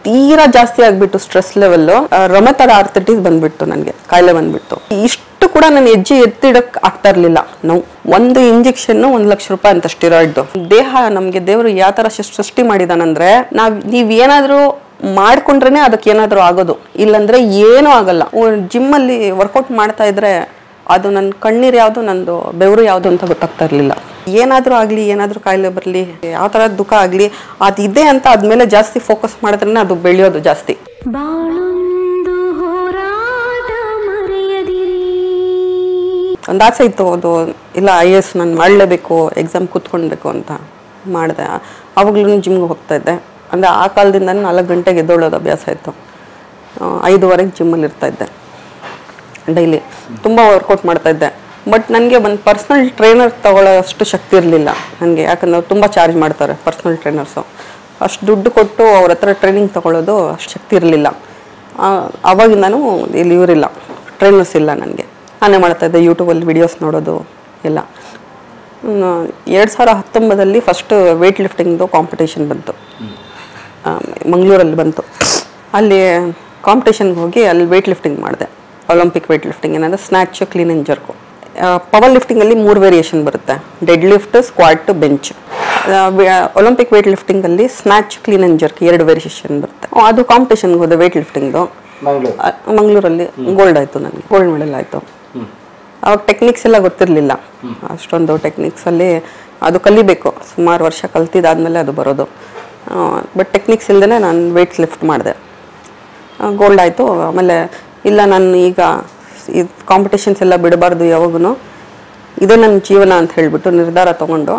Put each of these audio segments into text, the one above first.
ತೀರಾ ಜಾಸ್ತಿ ಆಗ್ಬಿಟ್ಟು ಸ್ಟ್ರೆಸ್ ಲೆವೆಲ್ ರೊಮೆಟರ್ ಆರ್ಥಿಟಿಸ್ ಬಂದ್ಬಿಟ್ಟು ನನಗೆ ಕಾಯಿಲೆ ಬಂದ್ಬಿಟ್ಟು ಇಷ್ಟು ಕೂಡ ನಾನು ಹೆಜ್ಜೆ ಎತ್ತಿಡಕ್ ಆಗ್ತಾ ಇರ್ಲಿಲ್ಲ ನಾವು ಒಂದು ಇಂಜೆಕ್ಷನ್ ಒಂದ್ ಲಕ್ಷ ರೂಪಾಯಿ ಅಂತ ಸ್ಟಿರಾಯ್ಡ್ ದೇಹ ನಮ್ಗೆ ದೇವರು ಯಾವ ತರ ಸೃ- ಸೃಷ್ಟಿ ಮಾಡಿದಾನಂದ್ರೆ ನಾವ್ ನೀವ್ ಏನಾದ್ರೂ ಮಾಡ್ಕೊಂಡ್ರೇನೆ ಅದಕ್ಕೆ ಏನಾದ್ರೂ ಆಗೋದು ಇಲ್ಲಂದ್ರೆ ಏನೂ ಆಗಲ್ಲ ಜಿಮ್ ಅಲ್ಲಿ ವರ್ಕೌಟ್ ಮಾಡ್ತಾ ಇದ್ರೆ ಅದು ನನ್ನ ಕಣ್ಣೀರು ಯಾವುದು ನಂದು ಬೆವರು ಯಾವುದು ಅಂತ ಗೊತ್ತಾಗ್ತಾ ಇರಲಿಲ್ಲ ಏನಾದರೂ ಆಗಲಿ ಏನಾದರೂ ಕಾಯಿಲೆ ಬರಲಿ ಯಾವ ಥರ ದುಃಖ ಆಗಲಿ ಅದು ಇದೆ ಅಂತ ಅದ್ಮೇಲೆ ಜಾಸ್ತಿ ಫೋಕಸ್ ಮಾಡಿದ್ರೆ ಅದು ಬೆಳೆಯೋದು ಜಾಸ್ತಿ ಬಾಳೊಂದು ಹೋರಾಟ ಮರೆಯದಿರಿ ಒಂದು ಆಸೆ ಇತ್ತು ಅದು ಇಲ್ಲ ಐ ಎಸ್ ನಾನು ಮಾಡಲೇಬೇಕು ಎಕ್ಸಾಮ್ ಕೂತ್ಕೊಳ್ಬೇಕು ಅಂತ ಮಾಡಿದೆ ಅವಾಗ್ಲೂ ಜಿಮ್ಗೆ ಹೋಗ್ತಾ ಇದ್ದೆ ಅಂದರೆ ಆ ಕಾಲದಿಂದ ನಾಲ್ಕು ಗಂಟೆಗೆ ಎದ್ದೊಳ್ಳೋದು ಅಭ್ಯಾಸ ಇತ್ತು ಆ, ಐದುವರೆಗೆ ಜಿಮ್ಮಲ್ಲಿ ಇರ್ತಾ ಇದ್ದೆ ಡೈಲಿ ತುಂಬ ವರ್ಕೌಟ್ ಮಾಡ್ತಾ ಇದ್ದೆ ಬಟ್ ನನಗೆ ಒಂದು ಪರ್ಸ್ನಲ್ ಟ್ರೈನರ್ ತಗೊಳ್ಳೋ ಅಷ್ಟು ಶಕ್ತಿ ಇರಲಿಲ್ಲ ನನಗೆ ಯಾಕಂದ್ರೆ ತುಂಬ ಚಾರ್ಜ್ ಮಾಡ್ತಾರೆ ಪರ್ಸ್ನಲ್ ಟ್ರೈನರ್ಸು ಅಷ್ಟು ದುಡ್ಡು ಕೊಟ್ಟು ಅವ್ರ ಹತ್ರ ಟ್ರೈನಿಂಗ್ ತಗೊಳ್ಳೋದು ಅಷ್ಟು ಶಕ್ತಿ ಇರಲಿಲ್ಲ ಅವಾಗಿಂದನೂ ಇಲ್ಲಿ ಇವರಿಲ್ಲ ಟ್ರೈನರ್ಸ್ ಇಲ್ಲ ನನಗೆ ನಾನೇ ಮಾಡ್ತಾ ಇದ್ದೆ ಯೂಟ್ಯೂಬಲ್ಲಿ ವಿಡಿಯೋಸ್ ನೋಡೋದು ಎಲ್ಲ ಎರಡು ಸಾವಿರ ಹತ್ತೊಂಬತ್ತಲ್ಲಿ ಫಸ್ಟ್ ವೆಯ್ಟ್ ಲಿಫ್ಟಿಂಗ್ದು ಕಾಂಪಿಟೇಷನ್ ಬಂತು ಆ, ಮಂಗಳೂರಲ್ಲಿ ಬಂತು ಅಲ್ಲಿ ಕಾಂಪಿಟೇಷನ್ಗೆ ಹೋಗಿ ಅಲ್ಲಿ ವೆಯ್ಟ್ ಲಿಫ್ಟಿಂಗ್ ಮಾಡಿದೆ ಒಲಿಂಪಿಕ್ ವೆಯ್ಟ್ ಲಿಫ್ಟಿಂಗ್ ಏನಂದ್ರೆ snatch clean and jerk power ಲಿಫ್ಟಿಂಗಲ್ಲಿ ಮೂರು ವೇರಿಯೇಷನ್ ಬರುತ್ತೆ dead lift squat bench Olympic weight ಲಿಫ್ಟಿಂಗಲ್ಲಿ ಸ್ನ್ಯಾಚ್ ಕ್ಲೀನ್ ಆ್ಯಂಡ್ ಜರ್ಕ್ ಎರಡು ವೇರಿಯೇಷನ್ ಬರುತ್ತೆ ಆ, ಅದು ಕಾಂಪಿಟೇಷನ್ಗೆ ಹೋದೆ ವೆಯ್ಟ್ ಲಿಫ್ಟಿಂಗ್ದು ಮಂಗಳೂರು ಮಂಗಳೂರಲ್ಲಿ ಗೋಲ್ಡ್ ಆಯಿತು ನನಗೆ ಗೋಲ್ಡ್ ಮೆಡಲ್ ಆಯಿತು ಅವಾಗ ಟೆಕ್ನಿಕ್ಸ್ ಎಲ್ಲ ಗೊತ್ತಿರಲಿಲ್ಲ ಅಷ್ಟೊಂದು ಟೆಕ್ನಿಕ್ಸಲ್ಲಿ ಅದು ಕಲಿಬೇಕು ಸುಮಾರು ವರ್ಷ ಕಲ್ತಿದ್ದಾದ್ಮೇಲೆ ಅದು ಬರೋದು ಬಟ್ ಟೆಕ್ನಿಕ್ಸ್ ಇಲ್ದೇ ನಾನು ವೆಯ್ಟ್ ಲಿಫ್ಟ್ ಮಾಡಿದೆ ಗೋಲ್ಡ್ ಆಯಿತು ಆಮೇಲೆ ಇಲ್ಲ ನಾನು ಈಗ ಈ ಕಾಂಪಿಟೇಷನ್ಸ್ ಎಲ್ಲ ಬಿಡಬಾರ್ದು ಯಾವಾಗೂ ಇದೇ ನನ್ನ ಜೀವನ ಅಂತ ಹೇಳಿಬಿಟ್ಟು ನಿರ್ಧಾರ ತೊಗೊಂಡು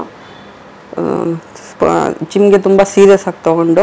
ಜಿಮ್ಗೆ ತುಂಬ ಸೀರಿಯಸ್ ಆಗಿ ತೊಗೊಂಡು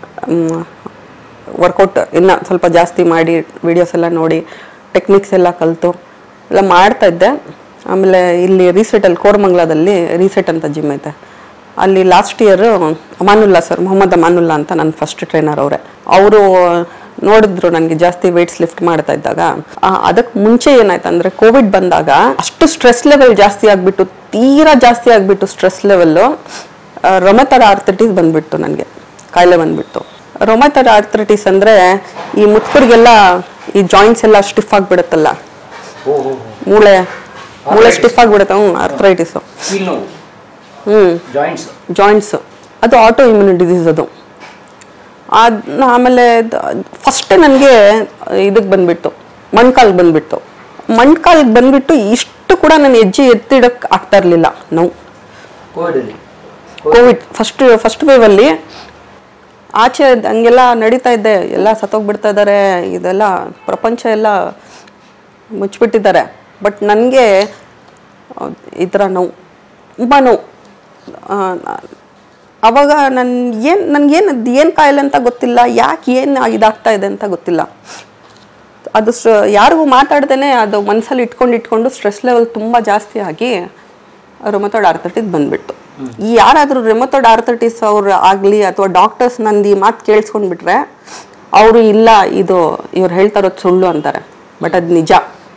ವರ್ಕೌಟ್ ಇನ್ನು ಸ್ವಲ್ಪ ಜಾಸ್ತಿ ಮಾಡಿ ವಿಡಿಯೋಸ್ ಎಲ್ಲ ನೋಡಿ ಟೆಕ್ನಿಕ್ಸ್ ಎಲ್ಲ ಕಲಿತು ಎಲ್ಲ ಮಾಡ್ತಾ ಇದ್ದೆ ಆಮೇಲೆ ಇಲ್ಲಿ ರೀಸೆಟಲ್ಲಿ ಕೋರಮಂಗ್ಲದಲ್ಲಿ ರೀಸೆಟ್ ಅಂತ ಜಿಮ್ ಐತೆ ಅಲ್ಲಿ last year Amanullah sir Mohammed Amanullah ಅಂತ ನನ್ನ ಫಸ್ಟ್ ಟ್ರೈನರ್ ಅವರೇ ಅವರು ನೋಡಿದ್ರು ನನಗೆ ಜಾಸ್ತಿ ವೆಯ್ಟ್ಸ್ ಲಿಫ್ಟ್ ಮಾಡ್ತಾ ಇದ್ದಾಗ ಅದಕ್ಕೆ ಮುಂಚೆ ಏನಾಯ್ತು ಅಂದರೆ ಕೋವಿಡ್ ಬಂದಾಗ ಅಷ್ಟು ಸ್ಟ್ರೆಸ್ ಲೆವೆಲ್ ಜಾಸ್ತಿ ಆಗಿಬಿಟ್ಟು ತೀರಾ ಜಾಸ್ತಿ ಆಗಿಬಿಟ್ಟು ಸ್ಟ್ರೆಸ್ ಲೆವೆಲ್ಲು ರೊಮೆಟರ್ ಆರ್ಥಿಟಿಸ್ ಬಂದ್ಬಿಟ್ಟು ನನಗೆ ಕಾಯಿಲೆ ಬಂದ್ಬಿಟ್ಟು ರೊಮೆಟರ್ ಆರ್ಥ್ರೈಟಿಸ್ ಅಂದರೆ ಈ ಮುತ್ಕರಿಗೆಲ್ಲ ಈ ಜಾಯಿಂಟ್ಸ್ ಎಲ್ಲ ಸ್ಟಿಫ್ ಆಗಿಬಿಡುತ್ತಲ್ಲ ಓ ಹೋ ಮೂಳೆ ಮೂಳೆ ಸ್ಟಿಫ್ ಆಗಿಬಿಡುತ್ತೆ ಹ್ಞೂ ಆರ್ಥ್ರೈಟಿಸು ಕೀಲ್ ನೋವು ಹ್ಞೂ ಜಾಯಿಂಟ್ಸ್ ಜಾಯಿಂಟ್ಸ್ ಅದು ಆಟೋ ಇಮ್ಯುನಿ ಡಿಸೀಸ್ ಅದು ಅದ್ ಆಮೇಲೆ ಫಸ್ಟ್ ನನಗೆ ಇದಕ್ಕೆ ಬಂದ್ಬಿಟ್ಟು ಮಣ್ಕಾಲ್ಗೆ ಬಂದ್ಬಿಟ್ಟು ಮಣ್ಕಾಲ್ಗೆ ಬಂದ್ಬಿಟ್ಟು ಇಷ್ಟು ಕೂಡ ನಾನು ಹೆಜ್ಜೆ ಎತ್ತಿಡಕ್ಕೆ ಆಗ್ತಾ ಇರಲಿಲ್ಲ ನೋವು ಕೋವಿಡಲ್ಲಿ ಕೋವಿಡ್ ಫಸ್ಟ್ ಫಸ್ಟ್ ವೇವಲ್ಲಿ ಆಚೆ ಹಂಗೆಲ್ಲ ನಡೀತಾ ಇದ್ದೆ ಎಲ್ಲ ಸತ್ತೋಗ್ಬಿಡ್ತಾ ಇದ್ದಾರೆ ಇದೆಲ್ಲ ಪ್ರಪಂಚ ಎಲ್ಲ ಮುಚ್ಚಿಬಿಟ್ಟಿದ್ದಾರೆ ಬಟ್ ನನಗೆ ಈ ಥರ ನೋವು ತುಂಬ ನೋವು ಆ, ಅವಾಗ ನನ್ ಏನು ನನಗೇನು ಅದು ಏನು ಕಾಯಿಲೆ ಅಂತ ಗೊತ್ತಿಲ್ಲ ಯಾಕೆ ಏನು ಇದಾಗ್ತಾ ಇದೆ ಅಂತ ಗೊತ್ತಿಲ್ಲ ಅದು ಸ್ಟ್ರ- ಯಾರಿಗೂ ಮಾತಾಡ್ದೇನೆ ಅದು ಮನಸ್ಸಲ್ಲಿ ಇಟ್ಕೊಂಡು ಇಟ್ಕೊಂಡು ಸ್ಟ್ರೆಸ್ ಲೆವೆಲ್ ತುಂಬ ಜಾಸ್ತಿ ಆಗಿ ರೊಮತೋಡ್ ಆರ್ಥೈಟಿಸ್ ಬಂದ್ಬಿಟ್ಟು ಈ ಯಾರಾದರೂ ರೆಮತೋಡ್ ಆರ್ಥೈಟಿಸ್ ಅವ್ರು ಆಗಲಿ ಅಥವಾ ಡಾಕ್ಟರ್ಸ್ ನಂದು ಈ ಮಾತು ಕೇಳಿಸ್ಕೊಂಡ್ಬಿಟ್ರೆ ಅವರು ಇಲ್ಲ ಇದು ಇವ್ರು ಹೇಳ್ತಾ ಇರೋದು ಸುಳ್ಳು ಅಂತಾರೆ ಬಟ್ ಅದು ನಿಜ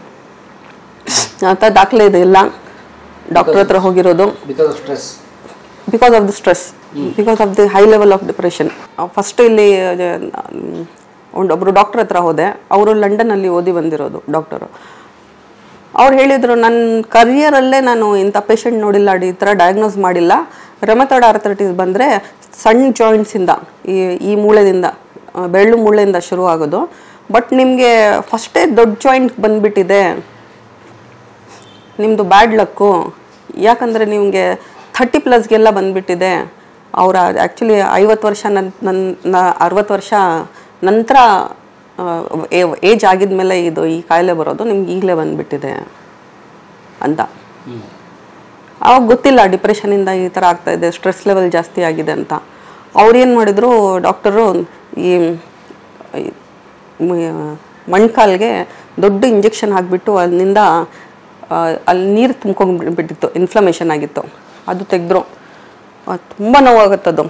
ಅಂತ ದಾಖಲೆ ಇದೆ ಇಲ್ಲ ಡಾಕ್ಟರ್ ಹತ್ರ ಹೋಗಿರೋದು because of stress because of the stress because of the high level of depression first ಇಲ್ಲಿ ಒಂದೊಬ್ರು ಡಾಕ್ಟರ್ ಹತ್ರ ಹೋದೆ ಅವರು ಲಂಡನ್ನಲ್ಲಿ ಓದಿ ಬಂದಿರೋದು ಡಾಕ್ಟರು ಅವ್ರು ಹೇಳಿದರು ನನ್ನ ಕರಿಯರಲ್ಲೇ ನಾನು ಇಂಥ ಪೇಷಂಟ್ ನೋಡಿಲ್ಲ ಈ ಥರ ಡಯಾಗ್ನೋಸ್ ಮಾಡಿಲ್ಲ ರೆಮತೋಡ್ ಆರ್ಥರೈಟಿಸ್ ಬಂದರೆ ಸಣ್ಣ ಜಾಯಿಂಟ್ಸಿಂದ ಈ ಈ ಮೂಳೆದಿಂದ ಆ, ಬೆರಳು ಮೂಳೆಯಿಂದ ಶುರು ಆಗೋದು ಬಟ್ ನಿಮಗೆ ಫಸ್ಟೇ ದೊಡ್ಡ ಜಾಯಿಂಟ್ ಬಂದ್ಬಿಟ್ಟಿದೆ ನಿಮ್ಮದು ಬ್ಯಾಡ್ ಲಕ್ಕು ಯಾಕಂದರೆ ನಿಮಗೆ ಥರ್ಟಿ ಪ್ಲಸ್ಗೆಲ್ಲ ಬಂದ್ಬಿಟ್ಟಿದೆ ಅವರ ಆ್ಯಕ್ಚುಲಿ ಐವತ್ತು ವರ್ಷ ನನ್ನ ನನ್ನ ಅರವತ್ತು ವರ್ಷ ನಂತರ ಏಜ್ ಆಗಿದ್ಮೇಲೆ ಇದು ಈ ಕಾಯಿಲೆ ಬರೋದು ನಿಮ್ಗೆ ಈಗಲೇ ಬಂದ್ಬಿಟ್ಟಿದೆ ಅಂತ ಅವಾಗ ಗೊತ್ತಿಲ್ಲ ಡಿಪ್ರೆಷನಿಂದ ಈ ಥರ ಆಗ್ತಾ ಇದೆ ಸ್ಟ್ರೆಸ್ ಲೆವೆಲ್ ಜಾಸ್ತಿ ಆಗಿದೆ ಅಂತ ಅವ್ರು ಏನು ಮಾಡಿದ್ರು ಡಾಕ್ಟರು ಈ ಈ ಮ- ಮೊಣ್ಕಾಲ್ಗೆ ದೊಡ್ಡ ಇಂಜೆಕ್ಷನ್ ಹಾಕ್ಬಿಟ್ಟು ಅಲ್ಲಿಂದ ಆ, ಅಲ್ಲಿ ನೀರು ತುಂಬ್ಕೊಂಡ್ಬಿಟ್ಟಿತ್ತು ಇನ್ಫ್ಲಮೇಷನ್ ಆಗಿತ್ತು ಅದು ತೆಗೆದ್ರು ತುಂಬ ನೋವಾಗುತ್ತದು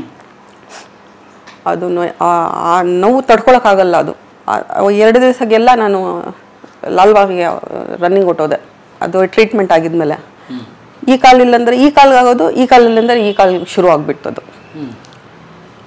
ಅದು ನೋ- ಆ- ಆ ನೋವು ತಡ್ಕೊಳಕ್ಕಾಗಲ್ಲ ಅದು ಆ- ಆ ಎರಡು ದಿವಸಕ್ಕೆಲ್ಲ ನಾನು ಲಾಲ್ಬಾಗ್ಗೆ ರನ್ನಿಂಗ್ ಹೊಟ್ಟೋದೆ ಅದು ಟ್ರೀಟ್ಮೆಂಟ್ ಆಗಿದ್ಮೇಲೆ ಈ ಕಾಲಿಲ್ಲ ಅಂದರೆ ಈ ಕಾಲ್ಗೆ ಆಗೋದು ಈ ಕಾಲಿಲ್ಲ ಅಂದರೆ ಈ ಕಾಲ್ ಶುರು ಆಗ್ಬಿಡ್ತದು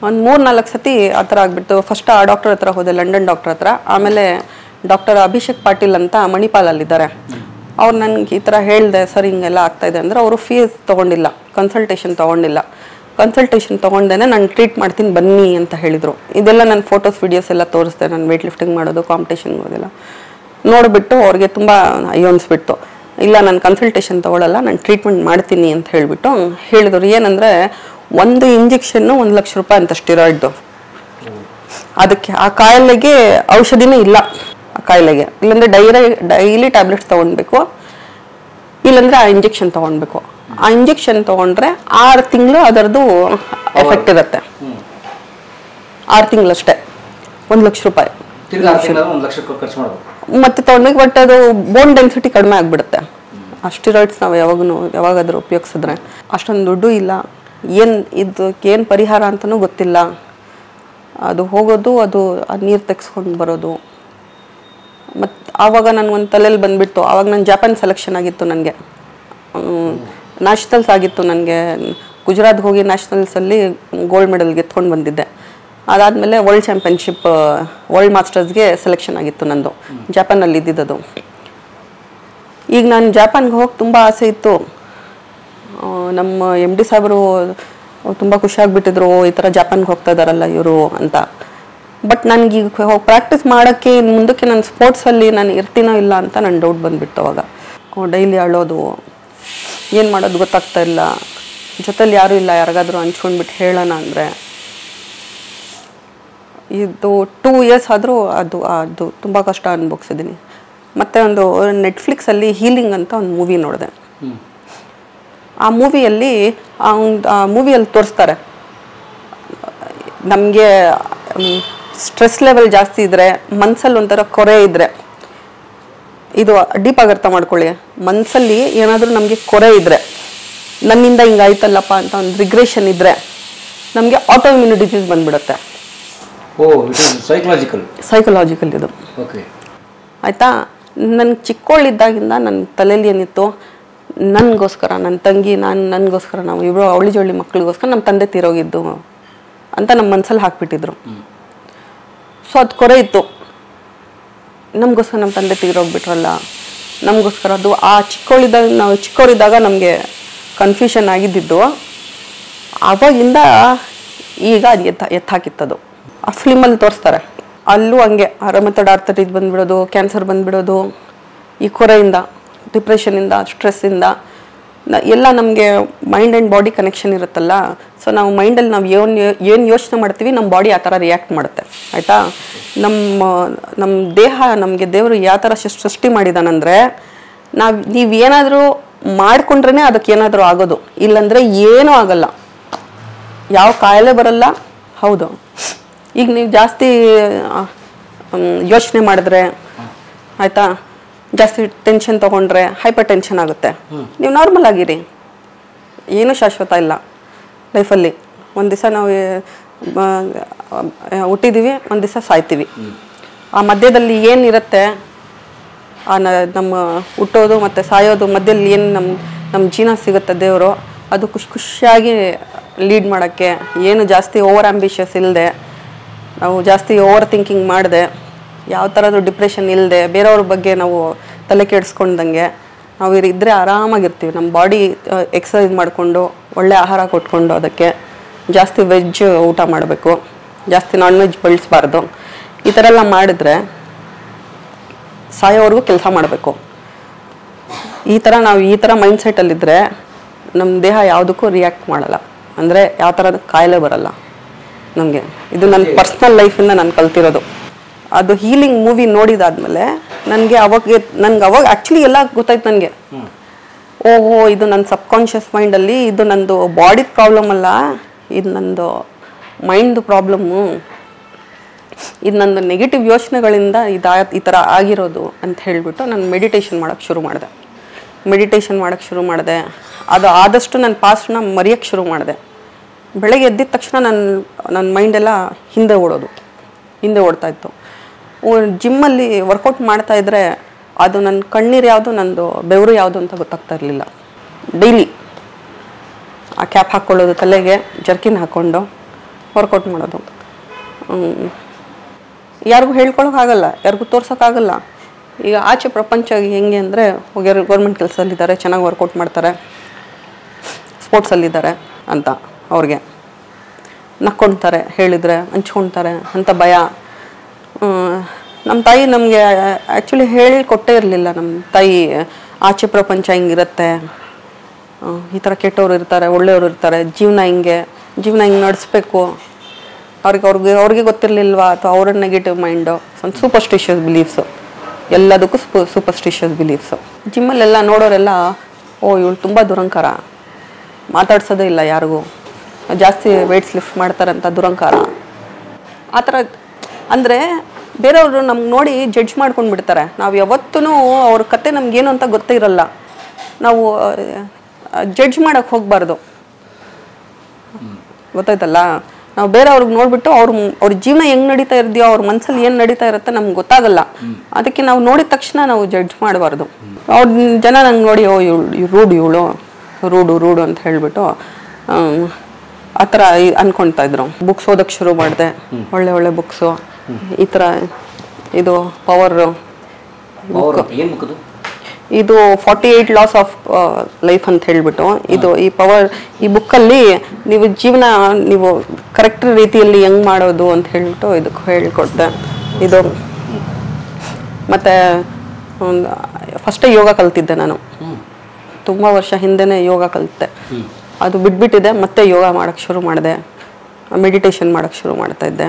ಒಂದು ಮೂರು ನಾಲ್ಕು ಸತಿ ಆ ಥರ ಆಗಿಬಿಟ್ಟು ಫಸ್ಟ್ ಆ ಡಾಕ್ಟರ್ ಹತ್ರ ಹೋದೆ ಲಂಡನ್ ಡಾಕ್ಟರ್ ಹತ್ರ ಆಮೇಲೆ ಡಾಕ್ಟರ್ ಅಭಿಷೇಕ್ ಪಾಟೀಲ್ ಅಂತ ಮಣಿಪಾಲಲ್ಲಿದ್ದಾರೆ ಅವ್ರು ನನಗೆ ಈ ಥರ ಹೇಳಿದೆ ಸರ್ ಹಿಂಗೆಲ್ಲ ಆಗ್ತಾ ಇದೆ ಅಂದರೆ ಅವರು ಫೀಸ್ ತೊಗೊಂಡಿಲ್ಲ ಕನ್ಸಲ್ಟೇಷನ್ ತೊಗೊಂಡಿಲ್ಲ ಕನ್ಸಲ್ಟೇಷನ್ ತೊಗೊಂಡೇನೆ ನಾನು ಟ್ರೀಟ್ ಮಾಡ್ತೀನಿ ಬನ್ನಿ ಅಂತ ಹೇಳಿದರು ಇದೆಲ್ಲ ನನ್ನ ಫೋಟೋಸ್ ವಿಡಿಯೋಸ್ ಎಲ್ಲ ತೋರಿಸ್ದೆ ನಾನು ವೆಯ್ಟ್ ಲಿಫ್ಟಿಂಗ್ ಮಾಡೋದು ಕಾಂಪಿಟೇಷನ್ ಹೋದೆಲ್ಲ ನೋಡಿಬಿಟ್ಟು ಅವ್ರಿಗೆ ತುಂಬ ಅಯ್ಯೋ ಅನಿಸ್ಬಿಟ್ಟು ಇಲ್ಲ ನಾನು ಕನ್ಸಲ್ಟೇಷನ್ ತೊಗೊಳಲ್ಲ ನಾನು ಟ್ರೀಟ್ಮೆಂಟ್ ಮಾಡ್ತೀನಿ ಅಂತ ಹೇಳಿಬಿಟ್ಟು ಹೇಳಿದ್ರು ಏನಂದರೆ ಒಂದು ಇಂಜೆಕ್ಷನ್ನು ಒಂದು ಲಕ್ಷ ರೂಪಾಯಿ ಅಂತ ಸ್ಟಿರಾಯ್ಡ್ದು ಅದಕ್ಕೆ ಆ ಕಾಯಿಲೆಗೆ ಔಷಧಿನೇ ಇಲ್ಲ ಆ ಕಾಯಿಲೆಗೆ ಇಲ್ಲಾಂದ್ರೆ ಡೈರ ಡೈಲಿ ಟ್ಯಾಬ್ಲೆಟ್ಸ್ ತೊಗೊಳ್ಬೇಕು ಇಲ್ಲಾಂದ್ರೆ ಆ ಇಂಜೆಕ್ಷನ್ ತೊಗೊಳ್ಬೇಕು ಆ ಇಂಜೆಕ್ಷನ್ ತೊಗೊಂಡ್ರೆ ಆರು ತಿಂಗಳು ಅದರದ್ದು ಎಫೆಕ್ಟ್ ಇರುತ್ತೆ ಆರು ತಿಂಗಳಷ್ಟೇ ಒಂದು ಲಕ್ಷ ರೂಪಾಯಿ ತಿರ್ಗಾ ಆರು ತಿಂಗಳು ಒಂದು ಲಕ್ಷ ಖರ್ಚು ಮಾಡ್ಬೇಕು ಮತ್ತೆ ತೊಗೊಂಡಿಗೆ ಬಟ್ ಅದು ಬೋನ್ ಡೆನ್ಸಿಟಿ ಕಡಿಮೆ ಆಗಿಬಿಡುತ್ತೆ ಆ ಸ್ಟಿರಾಯ್ಡ್ಸ್ ನಾವು ಯಾವಾಗೂ ಯಾವಾಗಾದ್ರೂ ಉಪಯೋಗಿಸಿದ್ರೆ ಅಷ್ಟೊಂದು ದುಡ್ಡು ಇಲ್ಲ ಏನು ಇದು ಏನು ಪರಿಹಾರ ಅಂತಲೂ ಗೊತ್ತಿಲ್ಲ ಅದು ಹೋಗೋದು ಅದು ಆ ನೀರು ತೆಗೆಸ್ಕೊಂಡು ಬರೋದು ಮತ್ತು ಆವಾಗ ನನಗೊಂದು ತಲೆಯಲ್ಲಿ ಬಂದುಬಿಟ್ಟು ಆವಾಗ ನಾನು ಜಾಪಾನ್ ಸೆಲೆಕ್ಷನ್ ಆಗಿತ್ತು ನನಗೆ ನ್ಯಾಷನಲ್ಸ್ ಆಗಿತ್ತು ನನಗೆ ಗುಜರಾತ್ಗೆ ಹೋಗಿ ನ್ಯಾಷನಲ್ಸಲ್ಲಿ ಗೋಲ್ಡ್ ಮೆಡಲ್ ಗೆದ್ಕೊಂಡು ಬಂದಿದ್ದೆ ಅದಾದಮೇಲೆ ವರ್ಲ್ಡ್ ಚಾಂಪಿಯನ್ಶಿಪ್ ವರ್ಲ್ಡ್ ಮಾಸ್ಟರ್ಸ್ಗೆ ಸೆಲೆಕ್ಷನ್ ಆಗಿತ್ತು ನಂದು ಜಾಪಾನಲ್ಲಿ ಇದ್ದಿದ್ದದು ಈಗ ನಾನು ಜಾಪಾನ್ಗೆ ಹೋಗಿ ತುಂಬ ಆಸೆ ಇತ್ತು ಆ, ನಮ್ಮ ಎಮ್ ಡಿ ಸಾಹೇಬರು ತುಂಬ ಖುಷಿಯಾಗ್ಬಿಟ್ಟಿದ್ರು ಈ ಥರ ಜಾಪಾನ್ಗೆ ಹೋಗ್ತಾ ಇದ್ದಾರಲ್ಲ ಇವರು ಅಂತ ಬಟ್ ನನಗೆ ಈಗ ಹೋಗಿ ಪ್ರಾಕ್ಟೀಸ್ ಮಾಡೋಕ್ಕೆ ಇನ್ನು ಮುಂದಕ್ಕೆ ನಾನು ಸ್ಪೋರ್ಟ್ಸಲ್ಲಿ ನಾನು ಇರ್ತೀನೋ ಇಲ್ಲ ಅಂತ ನನ್ನ ಡೌಟ್ ಬಂದುಬಿಟ್ಟು ಅವಾಗ ಡೈಲಿ ಅಳೋದು ಏನು ಮಾಡೋದು ಗೊತ್ತಾಗ್ತಾ ಇಲ್ಲ ಜೊತೆಲಿ ಯಾರೂ ಇಲ್ಲ ಯಾರಿಗಾದ್ರೂ ಹಂಚ್ಕೊಂಡ್ಬಿಟ್ಟು ಹೇಳೋಣ ಅಂದರೆ ಇದು ಟೂ ಇಯರ್ಸ್ ಆದರೂ ಅದು ಅದು ತುಂಬ ಕಷ್ಟ ಅನುಭವಿಸಿದ್ದೀನಿ ಮತ್ತು ಒಂದು ನೆಟ್ಫ್ಲಿಕ್ಸಲ್ಲಿ ಹೀಲಿಂಗ್ ಅಂತ ಒಂದು ಮೂವಿ ನೋಡಿದೆ ಆ ಮೂವಿಯಲ್ಲಿ ಆ ಒಂದು ಆ ಮೂವಿಯಲ್ಲಿ ತೋರಿಸ್ತಾರೆ ನಮಗೆ ಸ್ಟ್ರೆಸ್ ಲೆವೆಲ್ ಜಾಸ್ತಿ ಇದ್ದರೆ ಮನಸ್ಸಲ್ಲಿ ಒಂಥರ ಕೊರೆ ಇದ್ದರೆ ಇದು ಡೀಪ್ ಆಗಿ ಅರ್ಥ ಮಾಡ್ಕೊಳ್ಳಿ ಮನಸ್ಸಲ್ಲಿ ಏನಾದರೂ ನಮಗೆ ಕೊರೆ ಇದ್ದರೆ ನನ್ನಿಂದ ಹಿಂಗಾಯ್ತಲ್ಲಪ್ಪ ಅಂತ ಒಂದು ರಿಗ್ರೆಷನ್ ಇದ್ದರೆ ನಮಗೆ ಆಟೋಇಮ್ಯೂನಿ ಡಿಸೀಸ್ ಬಂದ್ಬಿಡುತ್ತೆ oh it is psychological psychological ಇದು ಓಕೆ ಆಯಿತಾ ನನ್ನ ಚಿಕ್ಕವಳಿದ್ದಾಗಿಂದ ನನ್ನ ತಲೆಯಲ್ಲಿ ಏನಿತ್ತು ನನಗೋಸ್ಕರ ನನ್ನ ತಂಗಿ ನಾನು ನನಗೋಸ್ಕರ ನಾವು ಇಬ್ಬರು ಅವಳಿ ಜೋಳಿ ಮಕ್ಕಳಿಗೋಸ್ಕರ ನಮ್ಮ ತಂದೆ ತೀರೋಗಿದ್ದು ಅಂತ ನಮ್ಮ ಮನಸ್ಸಲ್ಲಿ ಹಾಕ್ಬಿಟ್ಟಿದ್ರು ಸೊ ಅದು ಕೊರೆ ಇತ್ತು ನಮಗೋಸ್ಕರ ನಮ್ಮ ತಂದೆ ತೀರೋಗ್ಬಿಟ್ರಲ್ಲ ನಮಗೋಸ್ಕರ ಅದು ಆ ಚಿಕ್ಕವಳಿದ್ದಾಗ ನಾವು ಚಿಕ್ಕವರಿದ್ದಾಗ ನಮಗೆ ಕನ್ಫ್ಯೂಷನ್ ಆಗಿದ್ದಿದ್ದು ಅವಾಗಿಂದ ಈಗ ಅದು ಎತ್ತ ಎತ್ತಾಕಿತ್ತದು ಆ ಫಿಲ್ಮಲ್ಲಿ ತೋರಿಸ್ತಾರೆ ಅಲ್ಲೂ ಹಂಗೆ ಅರಮತಡ್ ಆರ್ತರಿದ್ ಬಂದ್ಬಿಡೋದು ಕ್ಯಾನ್ಸರ್ ಬಂದ್ಬಿಡೋದು ಈ ಕೊರೆಯಿಂದ ಡಿಪ್ರೆಷನಿಂದ ಸ್ಟ್ರೆಸ್ಸಿಂದ ಎಲ್ಲ ನಮಗೆ ಮೈಂಡ್ ಆ್ಯಂಡ್ ಬಾಡಿ ಕನೆಕ್ಷನ್ ಇರುತ್ತಲ್ಲ ಸೊ ನಾವು ಮೈಂಡಲ್ಲಿ ನಾವು ಏನು ಏನು ಯೋಚನೆ ಮಾಡ್ತೀವಿ ನಮ್ಮ ಬಾಡಿ ಆ ಥರ ರಿಯಾಕ್ಟ್ ಮಾಡುತ್ತೆ ಆಯಿತಾ ನಮ್ಮ ನಮ್ಮ ದೇಹ ನಮಗೆ ದೇವರು ಯಾವ ಥರ ಸೃ- ಸೃಷ್ಟಿ ಮಾಡಿದಾನಂದರೆ ನಾವು ನೀವು ಏನಾದರೂ ಮಾಡ್ಕೊಂಡ್ರೇ ಅದಕ್ಕೆ ಏನಾದರೂ ಆಗೋದು ಇಲ್ಲಾಂದರೆ ಏನೂ ಆಗಲ್ಲ ಯಾವ ಕಾಯಿಲೆ ಬರಲ್ಲ ಹೌದು ಈಗ ನೀವು ಜಾಸ್ತಿ ಯೋಚನೆ ಮಾಡಿದ್ರೆ ಆಯಿತಾ ಜಾಸ್ತಿ ಟೆನ್ಷನ್ ತೊಗೊಂಡ್ರೆ ಹೈಪರ್ ಟೆನ್ಷನ್ ಆಗುತ್ತೆ ನೀವು ನಾರ್ಮಲ್ ಆಗಿರಿ ಏನೂ ಶಾಶ್ವತ ಇಲ್ಲ ಲೈಫಲ್ಲಿ ಒಂದು ದಿವಸ ನಾವು ಆ, ಆ, ಹುಟ್ಟಿದ್ದೀವಿ ಒಂದು ದಿವಸ ಸಾಯ್ತೀವಿ ಆ ಮಧ್ಯದಲ್ಲಿ ಏನಿರುತ್ತೆ ಆ ನ- ನಮ್ಮ ಹುಟ್ಟೋದು ಮತ್ತು ಸಾಯೋದು ಮಧ್ಯದಲ್ಲಿ ಏನು ನಮ್ಮ ನಮ್ಮ ಜೀವನ ಸಿಗುತ್ತೆ ದೇವರು ಅದು ಖುಷಿ ಖುಷಿಯಾಗಿ ಲೀಡ್ ಮಾಡೋಕ್ಕೆ ಏನು ಜಾಸ್ತಿ ಓವರ್ ಆಂಬಿಷಿಯಸ್ ಇಲ್ಲದೆ ನಾವು ಜಾಸ್ತಿ ಓವರ್ ಥಿಂಕಿಂಗ್ ಮಾಡದೆ ಯಾವ ಥರದ್ದು ಡಿಪ್ರೆಷನ್ ಇಲ್ಲದೆ ಬೇರೆಯವ್ರ ಬಗ್ಗೆ ನಾವು ತಲೆ ಕೆಡಿಸ್ಕೊಂಡಂಗೆ ನಾವು ಇರ್- ಇದ್ರೆ ಆರಾಮಾಗಿರ್ತೀವಿ ನಮ್ಮ ಬಾಡಿ ಎಕ್ಸಸೈಸ್ ಮಾಡಿಕೊಂಡು ಒಳ್ಳೆ ಆಹಾರ ಕೊಟ್ಕೊಂಡು ಅದಕ್ಕೆ ಜಾಸ್ತಿ ವೆಜ್ ಊಟ ಮಾಡಬೇಕು ಜಾಸ್ತಿ ನಾನ್ ವೆಜ್ ಬಳಸಬಾರ್ದು ಈ ಥರ ಎಲ್ಲ ಮಾಡಿದ್ರೆ ಸಾಯೋವರೆಗೂ ಕೆಲಸ ಮಾಡಬೇಕು ಈ ಥರ ನಾವು ಈ ಥರ ಮೈಂಡ್ ಸೆಟ್ಟಲ್ಲಿದ್ದರೆ ನಮ್ಮ ದೇಹ ಯಾವುದಕ್ಕೂ ರಿಯಾಕ್ಟ್ ಮಾಡಲ್ಲ ಅಂದರೆ ಯಾವ ಥರದ ಕಾಯಿಲೆ ಬರಲ್ಲ ನಮಗೆ ಇದು ನನ್ನ ಪರ್ಸ್ನಲ್ ಲೈಫಿಂದ ನಾನು ಕಲ್ತಿರೋದು ಅದು ಹೀಲಿಂಗ್ ಮೂವಿ ನೋಡಿದಾದ್ಮೇಲೆ ನನಗೆ ಅವಾಗ ನನ್ಗೆ ಅವಾಗ ಆ್ಯಕ್ಚುಲಿ ಎಲ್ಲ ಗೊತ್ತಾಯ್ತು ನನಗೆ ಓಹೋ ಇದು ನನ್ನ ಸಬ್ಕಾನ್ಷಿಯಸ್ ಮೈಂಡಲ್ಲಿ ಇದು ನಂದು ಬಾಡಿ ಪ್ರಾಬ್ಲಮ್ ಅಲ್ಲ ಇದು ನಂದು ಮೈಂಡ್ ಪ್ರಾಬ್ಲಮ್ಮು ಇದು ನಂದು ನೆಗೆಟಿವ್ ಯೋಚನೆಗಳಿಂದ ಇದು ಈ ಥರ ಆಗಿರೋದು ಅಂತ ಹೇಳಿಬಿಟ್ಟು ನಾನು ಮೆಡಿಟೇಷನ್ ಮಾಡೋಕ್ಕೆ ಶುರು ಮಾಡಿದೆ ಮೆಡಿಟೇಷನ್ ಮಾಡೋಕ್ಕೆ ಶುರು ಮಾಡಿದೆ ಅದು ಆದಷ್ಟು ನನ್ನ ಪಾಸ್ಟ್ನ ಮರೆಯೋಕ್ಕೆ ಶುರು ಮಾಡಿದೆ ಬೆಳಗ್ಗೆ ಎದ್ದಿದ ತಕ್ಷಣ ನನ್ನ ನನ್ನ ಮೈಂಡೆಲ್ಲ ಹಿಂದೆ ಓಡೋದು ಹಿಂದೆ ಓಡ್ತಾ ಇತ್ತು ಜಿಮ್ಮಲ್ಲಿ ವರ್ಕೌಟ್ ಮಾಡ್ತಾ ಇದ್ದರೆ ಅದು ನನ್ನ ಕಣ್ಣೀರು ಯಾವುದು ನಂದು ಬೆವರು ಯಾವುದು ಅಂತ ಗೊತ್ತಾಗ್ತಾ ಇರಲಿಲ್ಲ ಡೈಲಿ ಆ ಕ್ಯಾಪ್ ಹಾಕ್ಕೊಳ್ಳೋದು ತಲೆಗೆ ಜರ್ಕಿನ್ ಹಾಕ್ಕೊಂಡು ವರ್ಕೌಟ್ ಮಾಡೋದು ಹ್ಮ್. ಯಾರಿಗೂ ಹೇಳ್ಕೊಳಕ್ಕಾಗಲ್ಲ ಯಾರಿಗೂ ತೋರ್ಸೋಕ್ಕಾಗಲ್ಲ ಈಗ ಆಚೆ ಪ್ರಪಂಚ ಹೆಂಗೆ ಅಂದರೆ ಹೋಗ್ಯಾರು ಗೌರ್ಮೆಂಟ್ ಕೆಲಸದಲ್ಲಿದ್ದಾರೆ ಚೆನ್ನಾಗಿ ವರ್ಕೌಟ್ ಮಾಡ್ತಾರೆ ಸ್ಪೋರ್ಟ್ಸಲ್ಲಿದ್ದಾರೆ ಅಂತ ಅವ್ರಿಗೆ ನಕ್ಕೊಳ್ತಾರೆ ಹೇಳಿದರೆ ಹಂಚ್ಕೊಳ್ತಾರೆ ಅಂತ ಭಯ ನಮ್ಮ ತಾಯಿ ನಮಗೆ ಆ್ಯಕ್ಚುಲಿ ಹೇಳಿ ಕೊಟ್ಟೇ ಇರಲಿಲ್ಲ ನಮ್ಮ ತಾಯಿ ಆಚೆ ಪ್ರಪಂಚ ಹಿಂಗಿರುತ್ತೆ ಆ, ಈ ಥರ ಕೆಟ್ಟವ್ರು ಇರ್ತಾರೆ ಒಳ್ಳೆಯವರು ಇರ್ತಾರೆ ಜೀವನ ಹಿಂಗೆ ಜೀವನ ಹಿಂಗೆ ನಡೆಸ್ಬೇಕು ಅವ್ರಿಗೆ ಅವ್ರಿಗೆ ಅವ್ರಿಗೆ ಗೊತ್ತಿರಲಿಲ್ವಾ ಅಥವಾ ಅವರ ನೆಗೆಟಿವ್ ಮೈಂಡು ಒಂದು ಸೂಪರ್ಸ್ಟಿಷಿಯಸ್ ಬಿಲೀಫ್ಸು ಎಲ್ಲದಕ್ಕೂ ಸೂಪರ್ಸ್ಟಿಷಿಯಸ್ ಬಿಲೀಫ್ಸು ಜಿಮ್ಮಲ್ಲೆಲ್ಲ ನೋಡೋರೆಲ್ಲ ಓ ಇವಳು ತುಂಬ ದುರಂಕಾರ ಮಾತಾಡ್ಸೋದೇ ಇಲ್ಲ ಯಾರಿಗೂ ಜಾಸ್ತಿ ವೆಯ್ಟ್ಸ್ ಲಿಫ್ಟ್ ಮಾಡ್ತಾರಂತ ದುರಂಕಾರ ಆ ಥರ ಅಂದರೆ ಬೇರೆಯವರು ನಮ್ಗೆ ನೋಡಿ ಜಡ್ಜ್ ಮಾಡ್ಕೊಂಡು ಬಿಡ್ತಾರೆ ನಾವು ಯಾವತ್ತೂ ಅವ್ರ ಕತೆ ನಮಗೇನು ಅಂತ ಗೊತ್ತೇ ಇರಲ್ಲ ನಾವು ಜಡ್ಜ್ ಮಾಡೋಕ್ಕೆ ಹೋಗಬಾರ್ದು ಗೊತ್ತಾಯ್ತಲ್ಲ ನಾವು ಬೇರೆಯವ್ರಿಗೆ ನೋಡ್ಬಿಟ್ಟು ಅವ್ರ ಅವ್ರ ಜೀವನ ಹೆಂಗ್ ನಡೀತಾ ಇರ್ತೀಯೋ ಅವ್ರ ಮನ್ಸಲ್ಲಿ ಏನು ನಡೀತಾ ಇರುತ್ತೆ ನಮ್ಗೆ ಗೊತ್ತಾಗಲ್ಲ ಅದಕ್ಕೆ ನಾವು ನೋಡಿದ ತಕ್ಷಣ ನಾವು ಜಡ್ಜ್ ಮಾಡಬಾರ್ದು ಅವ್ರ ಜನ ನಂಗೆ ನೋಡಿ ಓ ಇವಳು ರೂಡು ಇವಳು ರೂಡು ರೂಡು ಅಂತ ಹೇಳ್ಬಿಟ್ಟು ಆಮ್, ಆ ಥರ ಈ- ಅನ್ಕೊಳ್ತಾ ಇದ್ರು ಬುಕ್ಸ್ ಓದಕ್ಕೆ ಶುರು ಮಾಡಿದೆ ಒಳ್ಳೆ ಒಳ್ಳೆ ಬುಕ್ಸು ಈ ಥರ ಇದು ಪವರ್ ಅವ್ರು ಏನು ಮುಖದ್ದು ಇದು forty eight loss of life ಅಂತ ಹೇಳ್ಬಿಟ್ಟು ಇದು ಈ ಪವರ್ ಈ ಬುಕ್ಕಲ್ಲಿ ನೀವು ಜೀವನ ನೀವು ಕರೆಕ್ಟ್ ರೀತಿಯಲ್ಲಿ ಹೆಂಗ್ ಮಾಡೋದು ಅಂತ ಹೇಳ್ಬಿಟ್ಟು ಇದಕ್ಕೆ ಹೇಳ್ಕೊಡ್ತೆ ಇದು ಮತ್ತೆ ಫಸ್ಟೇ ಯೋಗ ಕಲ್ತಿದ್ದೆ ನಾನು ತುಂಬ ವರ್ಷ ಹಿಂದೆನೇ ಯೋಗ ಕಲಿತೆ ಅದು ಬಿಟ್ಬಿಟ್ಟಿದೆ ಮತ್ತೆ ಯೋಗ ಮಾಡೋಕ್ಕೆ ಶುರು ಮಾಡಿದೆ ಮೆಡಿಟೇಷನ್ ಮಾಡೋಕ್ಕೆ ಶುರು ಮಾಡ್ತಾ ಇದ್ದೆ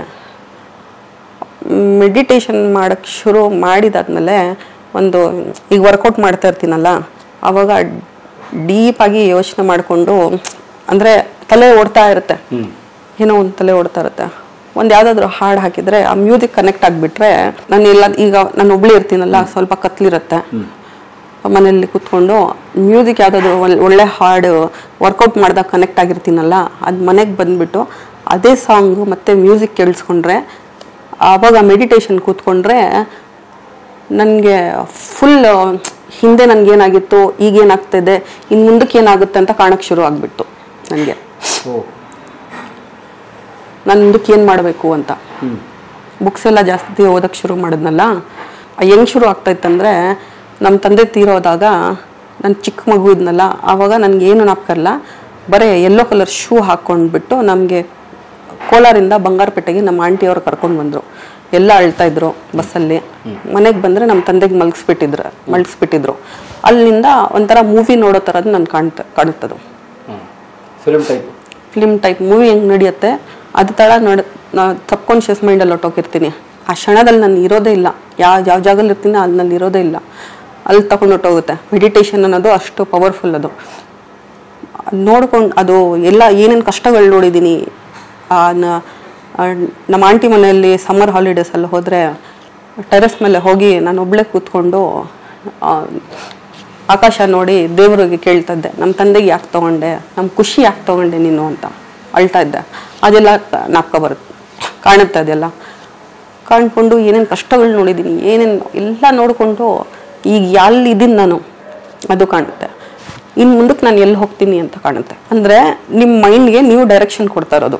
ಮೆಡಿಟೇಷನ್ ಮಾಡೋಕ್ಕೆ ಶುರು ಮಾಡಿದಾದ್ಮೇಲೆ ಒಂದು ಈಗ ವರ್ಕೌಟ್ ಮಾಡ್ತಾ ಇರ್ತೀನಲ್ಲ ಆವಾಗ ಡೀಪಾಗಿ ಯೋಚನೆ ಮಾಡಿಕೊಂಡು ಅಂದರೆ ತಲೆ ಓಡ್ತಾ ಇರುತ್ತೆ ಏನೋ ಒಂದು ತಲೆ ಓಡ್ತಾ ಇರುತ್ತೆ ಒಂದು ಯಾವುದಾದ್ರೂ ಹಾಡು ಹಾಕಿದರೆ ಆ ಮ್ಯೂಸಿಕ್ ಕನೆಕ್ಟ್ ಆಗಿಬಿಟ್ರೆ ನಾನು ಎಲ್ಲ ಈಗ ನಾನು ಒಬ್ಳು ಇರ್ತೀನಲ್ಲ ಸ್ವಲ್ಪ ಕತ್ಲಿರುತ್ತೆ ಮನೆಯಲ್ಲಿ ಕೂತ್ಕೊಂಡು ಮ್ಯೂಸಿಕ್ ಯಾವುದಾದ್ರು ಒಳ್ಳೆ ಹಾಡು ವರ್ಕೌಟ್ ಮಾಡಿದಾಗ ಕನೆಕ್ಟ್ ಆಗಿರ್ತೀನಲ್ಲ ಅದು ಮನೆಗೆ ಬಂದ್ಬಿಟ್ಟು ಅದೇ ಸಾಂಗು ಮತ್ತು ಮ್ಯೂಸಿಕ್ ಕೇಳಿಸ್ಕೊಂಡ್ರೆ ಆವಾಗ ಮೆಡಿಟೇಷನ್ ಕೂತ್ಕೊಂಡ್ರೆ ನನಗೆ ಫುಲ್ ಹಿಂದೆ ನನಗೇನಾಗಿತ್ತು ಈಗ ಏನಾಗ್ತಿದೆ ಇನ್ನು ಮುಂದಕ್ಕೆ ಏನಾಗುತ್ತೆ ಅಂತ ಕಾಣಕ್ಕೆ ಶುರು ಆಗಿಬಿಟ್ಟು ನನಗೆ ಓ ನಾನು ಮುಂದಕ್ಕೆ ಏನು ಮಾಡಬೇಕು ಅಂತ ಹ್ಞೂ ಬುಕ್ಸ್ ಎಲ್ಲ ಜಾಸ್ತಿ ಓದಕ್ಕೆ ಶುರು ಮಾಡಿದ್ನಲ್ಲ ಹೆಂಗೆ ಶುರು ಆಗ್ತಾಯಿತ್ತಂದರೆ ನಮ್ಮ ತಂದೆ ತೀರೋದಾಗ ನಾನು ಚಿಕ್ಕ ಮಗು ಇದ್ನಲ್ಲ ಆವಾಗ ನನಗೆ ಏನು ನಾಪ್ಕಲ್ಲ ಬರೀ ಯೆಲ್ಲೋ ಕಲರ್ ಶೂ ಹಾಕ್ಕೊಂಡ್ಬಿಟ್ಟು ನಮಗೆ ಕೋಲಾರಿಂದ ಬಂಗಾರಪೇಟೆಗೆ ನಮ್ಮ ಆಂಟಿಯವ್ರು ಕರ್ಕೊಂಡು ಬಂದರು ಎಲ್ಲ ಅಳ್ತಾ ಇದ್ರು ಬಸ್ಸಲ್ಲಿ ಮನೆಗೆ ಬಂದರೆ ನಮ್ಮ ತಂದೆಗೆ ಮಲಗಿಸ್ಬಿಟ್ಟಿದ್ರು ಮಲಗಿಸ್ಬಿಟ್ಟಿದ್ರು ಅಲ್ಲಿಂದ ಒಂಥರ ಮೂವಿ ನೋಡೋ ಥರದ್ದು ನಾನು ಕಾಣ್ತ ಕಾಣುತ್ತದು ಹ್ಞೂ film type film type movie ಹೆಂಗೆ ನಡೆಯುತ್ತೆ ಅದು ತಳ ನಡ್ ನಾ ಸಬ್ಕಾನ್ಷಿಯಸ್ ಮೈಂಡಲ್ಲಿ ಹೊಟ್ಟೋಗಿರ್ತೀನಿ ಆ ಕ್ಷಣದಲ್ಲಿ ನಾನು ಇರೋದೇ ಇಲ್ಲ ಯಾವ ಯಾವ ಜಾಗದಲ್ಲಿ ಇರ್ತೀನಿ ಅಲ್ಲಿ ಇರೋದೇ ಇಲ್ಲ ಅಲ್ಲಿ ತಗೊಂಡು ಹೊಟ್ಟೋಗುತ್ತೆ ಮೆಡಿಟೇಷನ್ ಅನ್ನೋದು ಅಷ್ಟು ಪವರ್ಫುಲ್ ಅದು ನೋಡ್ಕೊಂಡು ಅದು ಎಲ್ಲ ಏನೇನು ಕಷ್ಟಗಳು ನೋಡಿದ್ದೀನಿ ಆ ನ- ಆ ನಮ್ಮ ಆಂಟಿ ಮನೆಯಲ್ಲಿ ಸಮ್ಮರ್ ಹಾಲಿಡೇಸಲ್ಲಿ ಹೋದರೆ ಟೆರೆಸ್ ಮೇಲೆ ಹೋಗಿ ನಾನು ಒಬ್ಬಳೇ ಕೂತ್ಕೊಂಡು ಆ, ಆಕಾಶ ನೋಡಿ ದೇವರಿಗೆ ಕೇಳ್ತಾ ಇದ್ದೆ ನಮ್ಮ ತಂದೆಗೆ ಯಾಕೆ ತೊಗೊಂಡೆ ನಮ್ಮ ಖುಷಿ ಯಾಕೆ ತೊಗೊಂಡೆ ನೀನು ಅಂತ ಅಳ್ತಾ ಇದ್ದೆ ಅದೆಲ್ಲ ನಾಪ್ಕ ಬರುತ್ತೆ ಕಾಣುತ್ತೆ ಅದೆಲ್ಲ ಕಾಣ್ಕೊಂಡು ಏನೇನು ಕಷ್ಟಗಳು ನೋಡಿದ್ದೀನಿ ಏನೇನು ಎಲ್ಲ ನೋಡಿಕೊಂಡು ಈಗ ಎಲ್ಲಿ ಇದ್ದೀನಿ ನಾನು ಅದು ಕಾಣುತ್ತೆ ಇನ್ನು ಮುಂದಕ್ಕೆ ನಾನು ಎಲ್ಲಿ ಹೋಗ್ತೀನಿ ಅಂತ ಕಾಣುತ್ತೆ ಅಂದರೆ ನಿಮ್ಮ ಮೈಂಡ್ಗೆ ನೀವು ಡೈರೆಕ್ಷನ್ ಕೊಡ್ತಾ ಇರೋದು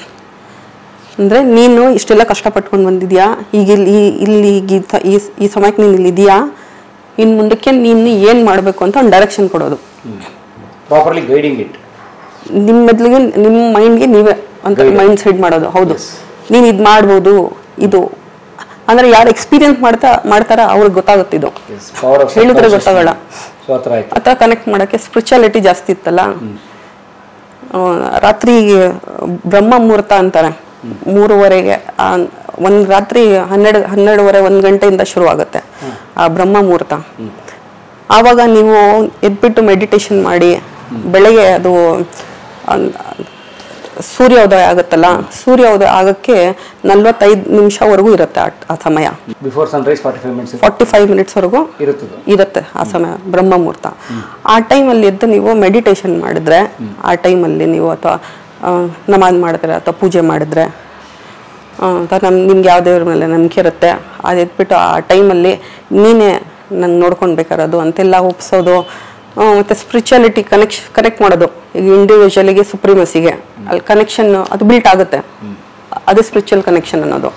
ಅಂದರೆ ನೀನು ಇಷ್ಟೆಲ್ಲ ಕಷ್ಟಪಟ್ಕೊಂಡು ಬಂದಿದ್ಯಾ ಈಗ ಇಲ್ಲಿ ಈ- ಇಲ್ಲಿ ಈಗ ಈ ಸ- ಈ- ಈ ಸಮಯಕ್ಕೆ ನೀನು ಇಲ್ಲಿ ಇದೆಯಾ ಇನ್ನು ಮುಂದಕ್ಕೆ ನೀನು ಏನು ಮಾಡಬೇಕು ಅಂತ ಒಂದು ಡೈರೆಕ್ಷನ್ ಕೊಡೋದು ಪ್ರಾಪರ್ಲಿ ಗೈಡಿಂಗ್ ಇಟ್ ನಿಮ್ಮ ಮೆದ್ಲಿಗೆ ನಿಮ್ಮ ಮೈಂಡ್ಗೆ ನೀವೇ ಅಂತ Guide. ಮೈಂಡ್ ಸೆಟ್ ಮಾಡೋದು ಹೌದು Yes. ನೀನು ಇದು ಮಾಡ್ಬೋದು ಇದು ಅಂದರೆ ಯಾರು ಎಕ್ಸ್ಪೀರಿಯನ್ಸ್ ಮಾಡ್ತಾ ಮಾಡ್ತಾರ ಅವ್ರಿಗೆ ಗೊತ್ತಾಗುತ್ತೆ ಇದು ಎಸ್ ಪವರ್ ಆಫ್ ಹೇಳಿದ್ರೆ ಗೊತ್ತಾಗಲ್ಲ. ಸೊ ಆ ಥರ ಆಯ್ತು ಆ ಥರ ಕನೆಕ್ಟ್ ಮಾಡೋಕ್ಕೆ ಸ್ಪಿರಿಚುಯಾಲಿಟಿ ಜಾಸ್ತಿ ಇತ್ತಲ್ಲ ಆ, ರಾತ್ರಿ ಬ್ರಹ್ಮ ಮುಹೂರ್ತ ಅಂತಾರೆ ಮೂರುವರೆಗೆ ಒಂದು ರಾತ್ರಿ ಹನ್ನೆರಡು ಹನ್ನೆರಡುವರೆ ಒಂದು ಗಂಟೆಯಿಂದ ಶುರು ಆಗುತ್ತೆ ಆ ಬ್ರಹ್ಮ ಮುಹೂರ್ತ ಆವಾಗ ನೀವು ಎದ್ಬಿಟ್ಟು ಮೆಡಿಟೇಷನ್ ಮಾಡಿ ಬೆಳಗ್ಗೆ ಅದು ಆ, ಸೂರ್ಯೋದಯ ಆಗುತ್ತಲ್ಲ ಸೂರ್ಯೋದಯ ಆಗಕ್ಕೆ ನಲ್ವತ್ತೈದು ನಿಮಿಷವರೆಗೂ ಇರುತ್ತೆ ಆ- ಆ ಸಮಯ before sunrise forty five minutes forty five ಮಿನಿಟ್ಸ್ವರೆಗೂ ಇರುತ್ತದೆ ಇರುತ್ತೆ ಆ ಸಮಯ ಬ್ರಹ್ಮ ಮುಹೂರ್ತ ಆ ಟೈಮಲ್ಲಿ ಎದ್ದು ನೀವು ಮೆಡಿಟೇಷನ್ ಮಾಡಿದ್ರೆ ಆ ಟೈಮಲ್ಲಿ ನೀವು ಅಥವಾ ನಮಾಜ್ ಮಾಡಿದ್ರೆ ಅಥವಾ ಪೂಜೆ ಮಾಡಿದ್ರೆ ಆ, ಅಥವಾ ನಮ್ ನಿಮ್ಗೆ ಯಾವ ದೇವ್ರ ಮೇಲೆ ನಂಬಿಕೆ ಇರುತ್ತೆ ಅದು ಎದ್ಬಿಟ್ಟು ಆ ಟೈಮಲ್ಲಿ ನೀನೇ ನಂಗೆ ನೋಡ್ಕೊಳ್ಬೇಕಾರದು ಅಂತೆಲ್ಲ ಒಪ್ಸೋದು ಆ, ಮತ್ತೆ ಸ್ಪಿರಿಚುಯಾಲಿಟಿ ಕನೆಕ್ಷ ಕನೆಕ್ಟ್ ಮಾಡೋದು ಈಗ ಇಂಡಿವಿಜುವಲಿಗೆ ಸುಪ್ರೀಮಸಿಗೆ ಅಲ್ಲಿ ಕನೆಕ್ಷನ್ ಅದು ಬಿಲ್ಟ್ ಆಗುತ್ತೆ ಅದೇ ಸ್ಪಿರಿಚುವಲ್ ಕನೆಕ್ಷನ್ ಅನ್ನೋದು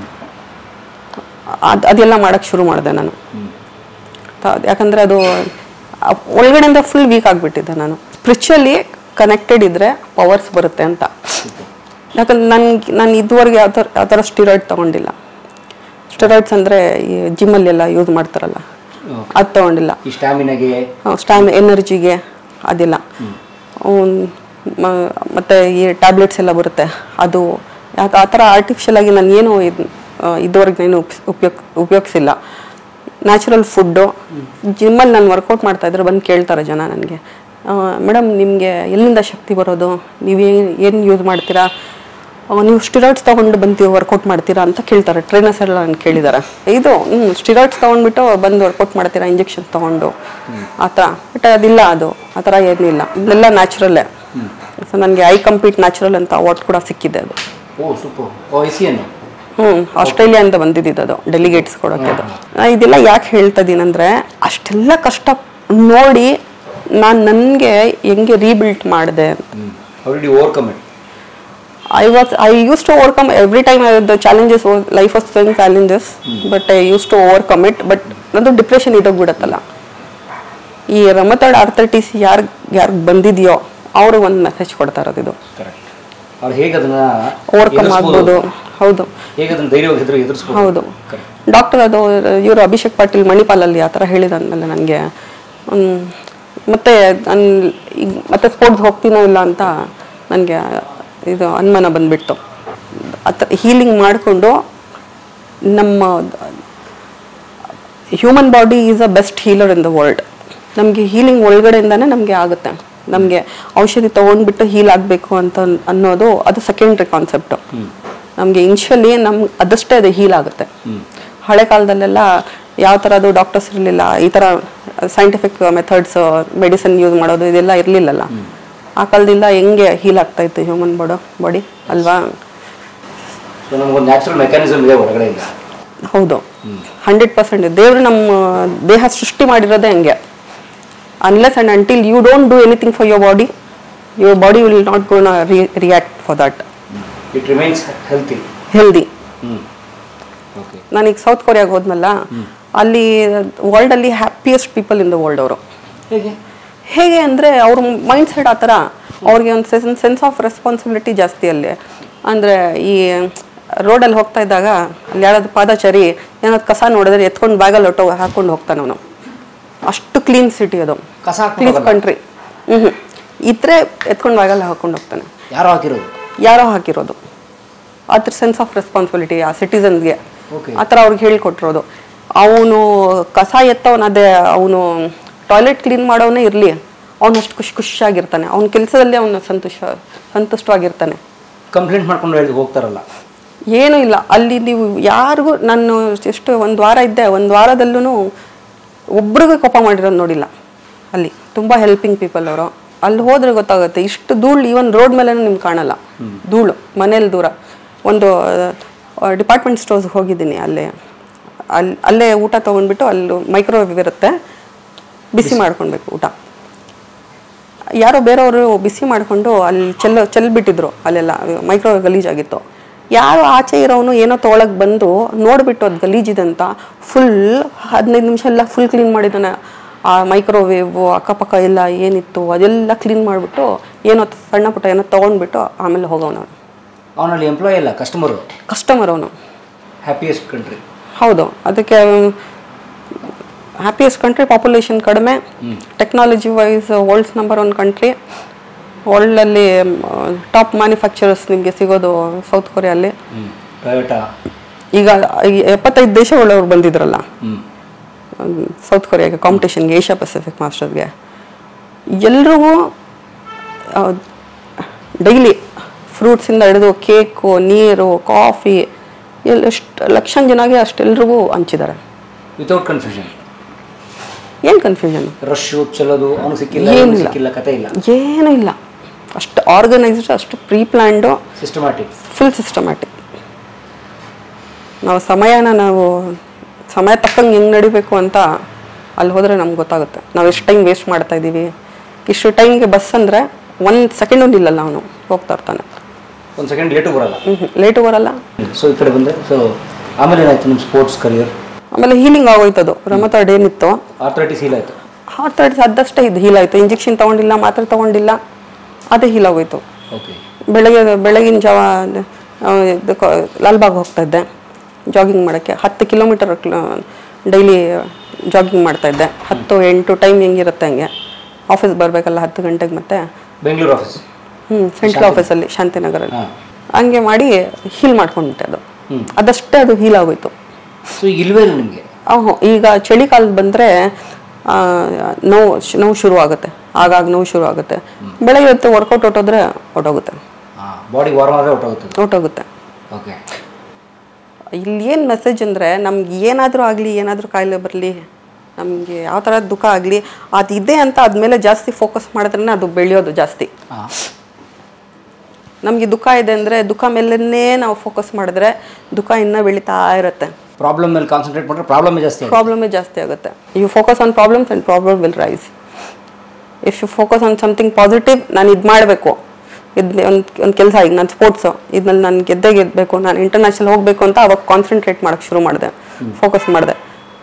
ಅದು ಅದೆಲ್ಲ ಮಾಡೋಕ್ಕೆ ಶುರು ಮಾಡಿದೆ ನಾನು ತ- ಯಾಕಂದ್ರೆ ಅದು ಆ ಒಳಗಡೆಯಿಂದ ಫುಲ್ ವೀಕ್ ಆಗಿಬಿಟ್ಟಿದ್ದೆ ನಾನು ಸ್ಪಿರಿಚುವಲಿ ಕನೆಕ್ಟೆಡ್ ಇದ್ರೆ ಪವರ್ಸ್ ಬರುತ್ತೆ ಅಂತ ಯಾಕಂದ್ರೆ ನನ್ಗೆ ನಾನು ಇದುವರೆಗೆ ಯಾವ ಥರ ಯಾವ ಥರ ಸ್ಟಿರಾಯ್ಡ್ ತೊಗೊಂಡಿಲ್ಲ ಸ್ಟೆರಾಯ್ಡ್ಸ್ ಅಂದರೆ ಈ ಜಿಮ್ಮಲ್ಲೆಲ್ಲ ಯೂಸ್ ಮಾಡ್ತಾರಲ್ಲ ಅದು ತೊಗೊಂಡಿಲ್ಲ ಈ ಸ್ಟ್ಯಾಮಿನಾಗೆ ಸ್ಟ್ಯಾಮ್ ಎನರ್ಜಿಗೆ ಅದೆಲ್ಲ ಅವ್ನ್ ಮ- ಮತ್ತೆ ಈ ಟ್ಯಾಬ್ಲೆಟ್ಸ್ ಎಲ್ಲ ಬರುತ್ತೆ ಅದು ಆ- ಆ ಥರ ಆರ್ಟಿಫಿಷಿಯಲ್ ಆಗಿ ನಾನು ಏನು ಇದು ಇದುವರೆಗೆ ಏನು ಉಪಯೋಗ ಉಪಯೋಗಿಸಿಲ್ಲ ನ್ಯಾಚುರಲ್ ಫುಡ್ಡು ಜಿಮ್ಮಲ್ಲಿ ನಾನು ವರ್ಕೌಟ್ ಮಾಡ್ತಾ ಇದ್ರೆ ಬಂದು ಕೇಳ್ತಾರೆ ಜನ ನನಗೆ ಮೇಡಮ್ ನಿಮಗೆ ಎಲ್ಲಿಂದ ಶಕ್ತಿ ಬರೋದು ನೀವು ಏನು ಯೂಸ್ ಮಾಡ್ತೀರಾ ಆ, ನೀವು ಸ್ಟಿರಾಯ್ಡ್ಸ್ ತೊಗೊಂಡು ಬಂದು ವರ್ಕೌಟ್ ಮಾಡ್ತೀರಾ ಅಂತ ಕೇಳ್ತಾರೆ ಟ್ರೈನರ್ಸ್ ಎಲ್ಲ ನಾನು ಕೇಳಿದ್ದಾರೆ ಇದು ಸ್ಟಿರಾಯ್ಡ್ಸ್ ತೊಗೊಂಡ್ಬಿಟ್ಟು ಬಂದು ವರ್ಕೌಟ್ ಮಾಡ್ತೀರಾ ಇಂಜೆಕ್ಷನ್ ತೊಗೊಂಡು ಆ ಥರ ಬಟ್ ಅದಿಲ್ಲ ಅದು ಆ ಥರ ಏನೂ ಇಲ್ಲ ಇದೆಲ್ಲ ನ್ಯಾಚುರಲ್ಲೇ ಸೊ ನನಗೆ ಐ ಕಂಪ್ಲೀಟ್ ನ್ಯಾಚುರಲ್ ಅಂತ ಅವಾರ್ಡ್ ಕೂಡ ಸಿಕ್ಕಿದೆ ಅದು O super O I C ಅನ್ನು ಹ್ಞೂ ಆಸ್ಟ್ರೇಲಿಯಾದಿಂದ ಬಂದಿದ್ದು ಅದು ಡೆಲಿಗೇಟ್ಸ್ ಕೊಡೋಕ್ಕೆ ಅದು ನಾ ಇದೆಲ್ಲ ಯಾಕೆ ಹೇಳ್ತಾ ಇದ್ದೀನಂದ್ರೆ ಅಷ್ಟೆಲ್ಲ ಕಷ್ಟ ನೋಡಿ ನಾನು ನನಗೆ ಹೆಂಗೆ ರೀಬಿಲ್ಟ್ ಮಾಡಿದೆ already overcome it I was I used to overcome every time I, the challenges was life was throwing challenges but I used to overcome it but ನಂದು ಡಿಪ್ರೆಷನ್ ಇದಾಗ್ಬಿಡತ್ತಲ್ಲ ಈ ರಮತಾಡ್ ಆರ್ಥೈಟಿಸ್ ಯಾರು ಯಾರಿಗೆ ಬಂದಿದೆಯೋ ಅವರು ಒಂದು ಮೆಸೇಜ್ ಕೊಡ್ತಾ ಇರೋದು ಇದು ಕರೆಕ್ಟ್ ಅವ್ರು ಹೇಗೆ ಅದನ್ನ ಓವರ್ಕಮ್ ಎದುರಿಸ್ಬೋದು? ಆಗ್ಬೋದು ಹೌದು ಹೇಗೆ ಅದನ್ನ ಧೈರ್ಯವಾಗಿ ಎದುರು ಎದುರಿಸ್ಬೋದು ಹೌದು ಕರೆಕ್ಟ್ ಡಾಕ್ಟರ್ ಅದು ಇವರು ಅಭಿಷೇಕ್ ಪಾಟೀಲ್ ಮಣಿಪಾಲಲ್ಲಿ ಆ ಥರ ಹೇಳಿದಂದ್ಮೇಲೆ ನನಗೆ ಮತ್ತೆ ನಾನು ಈಗ ಮತ್ತೆ ಸ್ಪೋರ್ಟ್ಸ್ ಹೋಗ್ತೀನೋ ಇಲ್ಲ ಅಂತ ನನಗೆ ಇದು ಅನುಮಾನ ಬಂದ್ಬಿಡ್ತು ಆ ಥರ ಹೀಲಿಂಗ್ ಮಾಡಿಕೊಂಡು ನಮ್ಮ human body is a best healer in the world ನಮಗೆ ಹೀಲಿಂಗ್ ಒಳಗಡೆಯಿಂದಾನೇ ನಮಗೆ ಆಗುತ್ತೆ ನಮಗೆ ಔಷಧಿ ತೊಗೊಂಡ್ಬಿಟ್ಟು ಹೀಲ್ ಆಗಬೇಕು ಅಂತ ಅನ್- ಅನ್ನೋದು ಅದು ಸೆಕೆಂಡ್ರಿ ಕಾನ್ಸೆಪ್ಟು ನಮಗೆ ಇನ್ಷಿಯಲಿ ನಮ್ಗೆ ಅದಷ್ಟೇ ಅದು ಹೀಲ್ ಆಗುತ್ತೆ ಹಳೆ ಕಾಲದಲ್ಲೆಲ್ಲ ಯಾವ ಥರದ್ದು ಡಾಕ್ಟರ್ಸ್ ಇರಲಿಲ್ಲ ಈ ಥರ ಸೈಂಟಿಫಿಕ್ ಮೆಥಡ್ಸ್ ಮೆಡಿಸಿನ್ ಯೂಸ್ ಮಾಡೋದು ಇದೆಲ್ಲ ಇರಲಿಲ್ಲಲ್ಲ ಆ ಕಾಲದಿಂದ ಹೆಂಗೆ ಹೀಲ್ ಆಗ್ತಾ ಇತ್ತು ಹ್ಯೂಮನ್ ಬಾಡೋ ಬಾಡಿ ಅಲ್ವಾ ಸೊ ನಮಗೊಂದು ನ್ಯಾಚುರಲ್ ಮೆಕ್ಯಾನಿಸಮ್ ಇದೆ ಒಳಗಡೆ ಇಲ್ಲ ಹೌದು ಹಂಡ್ರೆಡ್ ಪರ್ಸೆಂಟ್ ದೇವರು ನಮ್ಮ ದೇಹ ಸೃಷ್ಟಿ ಮಾಡಿರೋದೇ ಹಂಗೆ unless and until you don't do anything for your body your body will not gone react for that it remains healthy healthy hmm okay ನಾನೀಗ ಸೌತ್ ಕೊರಿಯಾಗೆ ಹೋದ್ನಲ್ಲ ಅಲ್ಲಿ ವರ್ಲ್ಡ್ ಅಲ್ಲಿ happiest people in the world ಅವರು ಹೇಗೆ ಹೇಗೆ ಅಂದರೆ ಅವ್ರ ಮೈಂಡ್ ಸೆಟ್ ಆ ಥರ ಅವ್ರಿಗೆ ಒಂದು ಸೆನ್ ಸೆನ್ಸ್ ಆಫ್ ರೆಸ್ಪಾನ್ಸಿಬಿಲಿಟಿ ಜಾಸ್ತಿ ಅಲ್ಲಿ ಅಂದರೆ ಈ ರೋಡಲ್ಲಿ ಹೋಗ್ತಾ ಇದ್ದಾಗ ಅಲ್ಲಿ ಯಾರಾದ್ರು ಪಾದಚಾರಿ ಏನಾದ್ರು ಕಸ ನೋಡಿದ್ರೆ ಎತ್ಕೊಂಡು ಬ್ಯಾಗಲ್ಲಿ ಒಟ್ಟು ಹಾಕೊಂಡು ಹೋಗ್ತಾನೆ ಅವನು ಅಷ್ಟು ಕ್ಲೀನ್ ಸಿಟಿ ಅದು ಕಸ ಕ್ಲೀನ್ ಹಾಕ್ಬಿಡೋದಲ್ಲ? ಕಂಟ್ರಿ ಹ್ಞೂ ಇದ್ರೆ ಎತ್ಕೊಂಡು ಬ್ಯಾಗಲ್ಲಿ ಹಾಕೊಂಡು ಹೋಗ್ತಾನೆ ಯಾರು ಹಾಕಿರೋದು ಯಾರೋ ಹಾಕಿರೋದು ಅದ್ರ ಸೆನ್ಸ್ ಆಫ್ ರೆಸ್ಪಾನ್ಸಿಬಿಲಿಟಿ ಆ ಸಿಟಿಸನ್ಸ್ಗೆ Okay. ಆ ಥರ ಅವ್ರಿಗೆ ಹೇಳ್ಕೊಟ್ಟಿರೋದು ಅವನು ಕಸ ಎತ್ತವನ ಅದೇ ಅವನು ಟಾಯ್ಲೆಟ್ ಕ್ಲೀನ್ ಮಾಡೋನೇ ಇರಲಿ ಅವನು ಅಷ್ಟು ಖುಷಿ ಖುಷಿಯಾಗಿರ್ತಾನೆ ಅವನ ಕೆಲಸದಲ್ಲಿ ಅವನು ಸಂತೋಷ ಸಂತುಷ್ಟವಾಗಿರ್ತಾನೆ ಕಂಪ್ಲೇಂಟ್ ಮಾಡ್ಕೊಂಡು ಹೇಳಿ ಹೋಗ್ತಾರಲ್ಲ ಏನೂ ಇಲ್ಲ ಅಲ್ಲಿ ನೀವು ಯಾರಿಗೂ ನಾನು ಎಷ್ಟು ಒಂದು ವಾರ ಇದ್ದೆ ಒಂದು ವಾರದಲ್ಲೂ ಒಬ್ರಿಗೂ ಕೋಪ ಮಾಡಿರೋದು ನೋಡಿಲ್ಲ ಅಲ್ಲಿ ತುಂಬ ಹೆಲ್ಪಿಂಗ್ ಪೀಪಲ್ ಅವರು ಅಲ್ಲಿ ಹೋದ್ರೆ ಗೊತ್ತಾಗುತ್ತೆ ಇಷ್ಟು ಧೂಳು ಈವನ್ ರೋಡ್ ಮೇಲೆ ನಿಮ್ಗೆ ಕಾಣಲ್ಲ ಧೂಳು ಮನೇಲಿ ದೂರ ಒಂದು ಡಿಪಾರ್ಟ್ಮೆಂಟ್ ಸ್ಟೋರ್ಸ್ಗೆ ಹೋಗಿದ್ದೀನಿ ಅಲ್ಲೇ ಅಲ್ಲಿ ಅಲ್ಲೇ ಊಟ ತೊಗೊಂಡ್ಬಿಟ್ಟು ಅಲ್ಲಿ ಮೈಕ್ರೋವೇವ್ ಇರುತ್ತೆ ಬಿಸಿ ಮಾಡ್ಕೊಳ್ಬೇಕು ಊಟ ಯಾರೋ ಬೇರೆಯವರು ಬಿಸಿ ಮಾಡಿಕೊಂಡು ಅಲ್ಲಿ ಚೆಲ್ಲ ಚೆಲ್ಬಿಟ್ಟಿದ್ರು ಅಲ್ಲೆಲ್ಲ ಮೈಕ್ರೋವೇವ್ ಗಲೀಜಾಗಿತ್ತು ಯಾರೋ ಆಚೆ ಇರೋನು ಏನೋ ತೊಗೊಳಕ್ ಬಂದು ನೋಡ್ಬಿಟ್ಟು ಅದು ಗಲೀಜಿದೆ ಅಂತ ಫುಲ್ ಹದಿನೈದು ನಿಮಿಷ ಎಲ್ಲ ಫುಲ್ ಕ್ಲೀನ್ ಮಾಡಿದ್ದಾನೆ ಆ ಮೈಕ್ರೋವೇವ್ ಅಕ್ಕಪಕ್ಕ ಎಲ್ಲ ಏನಿತ್ತು ಅದೆಲ್ಲ ಕ್ಲೀನ್ ಮಾಡಿಬಿಟ್ಟು ಏನೋ ಸಣ್ಣ ಪುಟ್ಟ ಏನೋ ತೊಗೊಂಡ್ಬಿಟ್ಟು ಆಮೇಲೆ ಹೋಗೋನು ಅವನಲ್ಲಿ ಎಂಪ್ಲಾಯ್ ಇಲ್ಲ ಕಸ್ಟಮರು ಕಸ್ಟಮರ್ ಅವನು ಹ್ಯಾಪಿಯೆಸ್ಟ್ ಕಂಟ್ರಿ ಹೌದು ಅದಕ್ಕೆ ಹ್ಯಾಪಿಯೆಸ್ಟ್ ಕಂಟ್ರಿ ಪಾಪ್ಯುಲೇಷನ್ ಕಡಿಮೆ technology wise world's number one country ವರ್ಲ್ಡಲ್ಲಿ ಟಾಪ್ ಮ್ಯಾನುಫ್ಯಾಕ್ಚರರ್ಸ್ ನಿಮಗೆ ಸಿಗೋದು ಸೌತ್ ಕೊರಿಯಲ್ಲಿ ಹ್ಞೂ ಟೊಯೋಟಾ ಈಗ ಈ ಎಪ್ಪತ್ತೈದು ದೇಶಗಳವ್ರು ಬಂದಿದ್ರಲ್ಲ ಹ್ಞೂ ಸೌತ್ ಕೊರಿಯಾಗೆ ಕಾಂಪಿಟೇಷನ್ಗೆ ಏಷ್ಯಾ ಪೆಸಿಫಿಕ್ ಮಾಸ್ಟರ್ಗೆ ಎಲ್ರಿಗೂ ಡೈಲಿ ಫ್ರೂಟ್ಸಿಂದ ಹಿಡಿದು ಕೇಕು ನೀರು ಕಾಫಿ ಎಲ್ಲ ಎಷ್ಟು ಲಕ್ಷ ಜನಗೆ ಅಷ್ಟೆಲ್ರಿಗೂ ಹಂಚಿದ್ದಾರೆ ವಿತೌಟ್ ಕನ್ಫ್ಯೂಷನ್ ಏನು ಕನ್ಫ್ಯೂಷನ್ ರಶ್ ಚಲೋದು ಅವನು ಸಿಕ್ಕಿಲ್ಲ ಅವ್ನು ಏನಿಲ್ಲ. ಸಿಕ್ಕಿಲ್ಲ ಕತೆ ಇಲ್ಲ ಏನೂ ಇಲ್ಲ ಅಷ್ಟು ಆರ್ಗನೈಸ್ಡ್ ಅಷ್ಟು pre planned systematic full systematic ನಾವು ಸಮಯನ ನಾವು ಸಮಯ ತಕ್ಕಂಗೆ ಹೆಂಗೆ ನಡಿಬೇಕು ಅಂತ ಅಲ್ಲಿ ಹೋದರೆ ನಮ್ಗೆ ಗೊತ್ತಾಗುತ್ತೆ ನಾವು ಎಷ್ಟು ಟೈಮ್ ವೇಸ್ಟ್ ಮಾಡ್ತಾ ಇದ್ದೀವಿ ಇಷ್ಟು ಟೈಮ್ಗೆ ಬಸ್ ಅಂದರೆ ಒಂದು ಸೆಕೆಂಡು ನಿಲ್ಲಲ್ಲ ಅವನು ಹೋಗ್ತಾ ಇರ್ತಾನೆ ಒಂದು ಸೆಕೆಂಡ್ ಲೇಟು ಬರಲ್ಲ ಲೇಟು ಬರಲ್ಲ ಸೊ ಈ ಕಡೆ ಬಂದೆ ಸೊ ಆಮೇಲೆ ಏನಾಯ್ತು ನಿಮ್ಮ ಸ್ಪೋರ್ಟ್ಸ್ ಕರಿಯರ್ ಆಮೇಲೆ ಹೀಲಿಂಗ್ ಆಗೋಯ್ತದು ರಮತಾಡ್ ಏನಿತ್ತು ಆರ್ಥರೈಟಿಸ್ ಹೀಲ್ ಆಯ್ತು ಹಾರ್ಟ್ ಅದಷ್ಟೇ ಇದು ಹೀಲ್ ಆಯಿತು ಇಂಜೆಕ್ಷನ್ ತೊಗೊಂಡಿಲ್ಲ ಮಾತ್ರೆ ತೊಗೊಂಡಿಲ್ಲ ಅದೇ ಹೀಲ್ ಆಗೋಯ್ತು ಓಕೆ ಬೆಳಗ್ಗೆ ಬೆಳಗಿನ ಜಾವ ಆ, ಇದಕ್ಕೆ ಲಾಲ್ಬಾಗ್ ಹೋಗ್ತಾ ಇದ್ದೆ ಜಾಗಿಂಗ್ ಮಾಡೋಕ್ಕೆ ಹತ್ತು ಕಿಲೋಮೀಟರ್ ಡೈಲಿ ಜಾಗಿಂಗ್ ಮಾಡ್ತಾ ಇದ್ದೆ ಹತ್ತು ಎಂಟು ಟೈಮ್ ಹೆಂಗಿರುತ್ತೆ ಹಂಗೆ ಆಫೀಸ್ ಬರಬೇಕಲ್ಲ ಹತ್ತು ಗಂಟೆಗೆ ಮತ್ತೆ ಬೆಂಗಳೂರು ಆಫೀಸ್ ಹ್ಞೂ ಸೆಂಟ್ರಲ್ ಆಫೀಸಲ್ಲಿ ಶಾಂತಿನಗರಲ್ಲಿ ಹಾಂ ಹಂಗೆ ಮಾಡಿ ಹೀಲ್ ಮಾಡ್ಕೊಂಡ್ಬಿಟ್ಟೆ ಅದು ಅದಷ್ಟೇ ಅದು ಹೀಲ್ ಆಗೋಯ್ತು ಸೊ ಇಲ್ವೇ ಇಲ್ಲ ನಿಮಗೆ ಅಹ್, ಈಗ ಚಳಿಗಾಲ ಬಂದರೆ ನೋವು ಶ್- ನೋವು ಶುರು ಆಗುತ್ತೆ ಆಗಾಗ ನೋವು ಶುರು ಆಗುತ್ತೆ ಬೆಳಗ್ಗೆ ಹೊತ್ತು ವರ್ಕೌಟ್ ಹೊಟ್ಟೋದ್ರೆ ಹೊಟ್ಟೋಗುತ್ತೆ ಹಾಂ ಬಾಡಿ ವಾರ್ಮ್ ಆದರೆ ಹೊಟ್ಟೋಗುತ್ತೆ ಹೊಟ್ಟೋಗುತ್ತೆ ಓಕೆ ಇಲ್ಲಿ ಏನು ಮೆಸೇಜ್ ಅಂದರೆ ನಮ್ಗೆ ಏನಾದರೂ ಆಗಲಿ ಏನಾದರೂ ಕಾಯಿಲೆ ಬರಲಿ ನಮಗೆ ಯಾವ ಥರ ದುಃಖ ಆಗಲಿ ಅದು ಇದೆ ಅಂತ ಅದ್ಮೇಲೆ ಜಾಸ್ತಿ ಫೋಕಸ್ ಮಾಡಿದ್ರೆ ಅದು ಬೆಳೆಯೋದು ಜಾಸ್ತಿ ಹಾಂ ನಮಗೆ ದುಃಖ ಇದೆ ಅಂದರೆ ದುಃಖ ಮೇಲೇ ನಾವು ಫೋಕಸ್ ಮಾಡಿದ್ರೆ ದುಃಖ ಇನ್ನೂ ಬೆಳೀತಾ ಇರುತ್ತೆ ಪ್ರಾಬ್ಲಮ್ ಮೇಲೆ ಕಾನ್ಸಂಟ್ರೇಟ್ ಮಾಡಿದ್ರೆ ಪ್ರಾಬ್ಲಮ್ ಜಾಸ್ತಿ ಆಗುತ್ತೆ ಪ್ರಾಬ್ಲಮೇ ಜಾಸ್ತಿ ಆಗುತ್ತೆ you focus on problems and problem will rise if you focus on something positive ನಾನು ಇದು ಮಾಡಬೇಕು ಇದು ಒಂದು ಒಂದು ಕೆಲಸ ಈಗ ನಾನು ಸ್ಪೋರ್ಟ್ಸು ಇದ್ರಲ್ಲಿ ನಾನು ಗೆದ್ದೇ ಗೆದ್ದಬೇಕು ನಾನು ಇಂಟರ್ನ್ಯಾಷನಲ್ ಹೋಗಬೇಕು ಅಂತ ಅವಾಗ ಕಾನ್ಸಂಟ್ರೇಟ್ ಮಾಡೋಕ್ಕೆ ಶುರು ಮಾಡಿದೆ ಫೋಕಸ್ ಮಾಡಿದೆ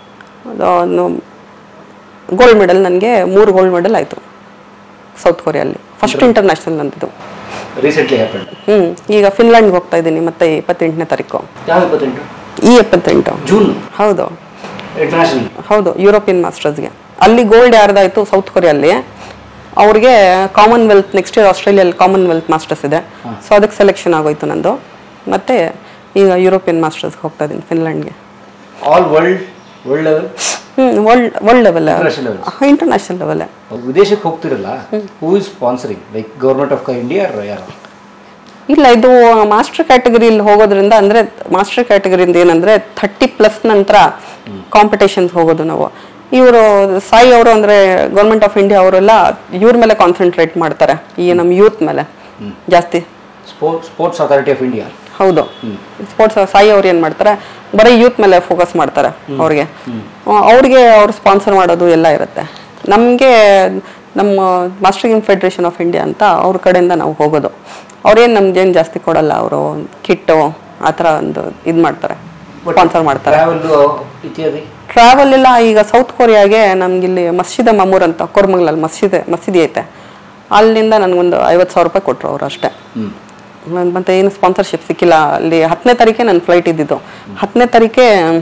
ಗೋಲ್ಡ್ ಮೆಡಲ್ ನನಗೆ ಮೂರು ಗೋಲ್ಡ್ ಮೆಡಲ್ ಆಯಿತು ಸೌತ್ ಕೊರಿಯಲ್ಲಿ ಫಸ್ಟ್ ಇಂಟರ್ನ್ಯಾಷನಲ್ ನಂದಿದ್ದು ರೀಸೆಂಟ್ಲಿ ಹ್ಯಾಪನ್ ಹ್ಞೂ ಈಗ ಫಿನ್ಲ್ಯಾಂಡ್ಗೆ ಹೋಗ್ತಾ ಇದ್ದೀನಿ ಮತ್ತೆ ಇಪ್ಪತ್ತೆಂಟನೇ ತಾರೀಕು ಯಾವ ಇಪ್ಪತ್ತೆಂಟು ಈ ಎಪ್ಪತ್ತೆಂಟು ಜೂನ್ ಹೌದು ಇಂಟರ್ನ್ಯಾಷನಲ್ ಹೌದು ಯುರೋಪಿಯನ್ ಮಾಸ್ಟರ್ಸ್ಗೆ ಅಲ್ಲಿ ಗೋಲ್ಡ್ ಯಾರ್ದಾಯ್ತು ಸೌತ್ ಕೊರಿಯಲ್ಲಿ ಅವ್ರಿಗೆ ಕಾಮನ್ವೆಲ್ತ್ ನೆಕ್ಸ್ಟ್ ಇಯರ್ ಆಸ್ಟ್ರೇಲಿಯಲ್ಲಿ ಕಾಮನ್ವೆಲ್ತ್ ಮಾಸ್ಟರ್ಸ್ ಇದೆ ಸೊ ಅದಕ್ಕೆ ಸೆಲೆಕ್ಷನ್ ಆಗೋಯ್ತು ನಂದು ಮತ್ತೆ ಈಗ ಯುರೋಪಿಯನ್ ಮಾಸ್ಟರ್ಸ್ಗೆ ಹೋಗ್ತಾ ಇದ್ದೀನಿ ಫಿನ್ಲ್ಯಾಂಡ್ಗೆ ಆಲ್ ವರ್ಲ್ಡ್ ವರ್ಲ್ಡ್ ಲೆವೆಲ್ ಹ್ಞೂ world world level International level. International level ವಿದೇಶಕ್ಕೆ ಹೋಗ್ತಿರಲ್ಲ who is sponsoring like government of India ಯಾರು ಇಲ್ಲ ಇದು ಮಾಸ್ಟರ್ ಕ್ಯಾಟಗರಿಲಿ ಹೋಗೋದ್ರಿಂದ ಅಂದರೆ ಮಾಸ್ಟರ್ ಕ್ಯಾಟಗರಿಯಿಂದ ಏನಂದರೆ ಥರ್ಟಿ ಪ್ಲಸ್ ನಂತರ ಕಾಂಪಿಟೇಷನ್ಸ್ ಹೋಗೋದು ನಾವು ಇವರು ಸಾಯಿ ಅವರು ಅಂದರೆ ಗೌರ್ಮೆಂಟ್ ಆಫ್ ಇಂಡಿಯಾ ಅವರೆಲ್ಲ ಇವ್ರ ಮೇಲೆ ಕಾನ್ಸಂಟ್ರೇಟ್ ಮಾಡ್ತಾರೆ ಈ ನಮ್ಮ ಯೂತ್ ಮೇಲೆ ಜಾಸ್ತಿ sports sports authority of India ಹೌದು ಸ್ಪೋರ್ಟ್ಸ್ ಸಾಯಿ ಅವ್ರು ಏನು ಮಾಡ್ತಾರೆ ಬರೀ ಯೂತ್ ಮೇಲೆ ಫೋಕಸ್ ಮಾಡ್ತಾರೆ ಅವ್ರಿಗೆ ಅವ್ರಿಗೆ ಅವ್ರು ಸ್ಪಾನ್ಸರ್ ಮಾಡೋದು ಎಲ್ಲ ಇರುತ್ತೆ ನಮಗೆ ನಮ್ಮ master game federation of India ಅಂತ ಅವ್ರ ಕಡೆಯಿಂದ ನಾವು ಹೋಗೋದು ಅವ್ರೇನು ನಮ್ಗೇನು ಜಾಸ್ತಿ ಕೊಡಲ್ಲ ಅವರು ಕಿಟ್ಟು ಆ ಥರ ಒಂದು ಇದು ಮಾಡ್ತಾರೆ ಸ್ಪಾನ್ಸರ್ ಮಾಡ್ತಾರೆ ಟ್ರಾವೆಲ್ ಇತ್ಯಾದಿ ಟ್ರಾವೆಲ್ ಎಲ್ಲ ಈಗ ಸೌತ್ ಕೊರಿಯಾಗೆ ನಮ್ಗಿಲ್ಲಿ ಮಸ್ಜಿದ ಮಮೂರ್ ಅಂತ ಕೊರ್ಮಂಗ್ಲಲ್ಲಿ ಮಸ್ಜಿದ್ ಮಸೀದಿ ಐತೆ ಅಲ್ಲಿಂದ ನನಗೊಂದು ಐವತ್ತು ಸಾವಿರ ರೂಪಾಯಿ ಕೊಟ್ಟರು ಅವರು ಅಷ್ಟೇ ಹ್ಮ್ ನನ್ ಮತ್ತೆ ಏನು ಸ್ಪಾನ್ಸರ್ಶಿಪ್ ಸಿಕ್ಕಿಲ್ಲ ಅಲ್ಲಿ ಹತ್ತನೇ ತಾರೀಕೆ ನನ್ನ ಫ್ಲೈಟ್ ಇದ್ದಿದ್ದು ಹತ್ತನೇ ತಾರೀಕೆ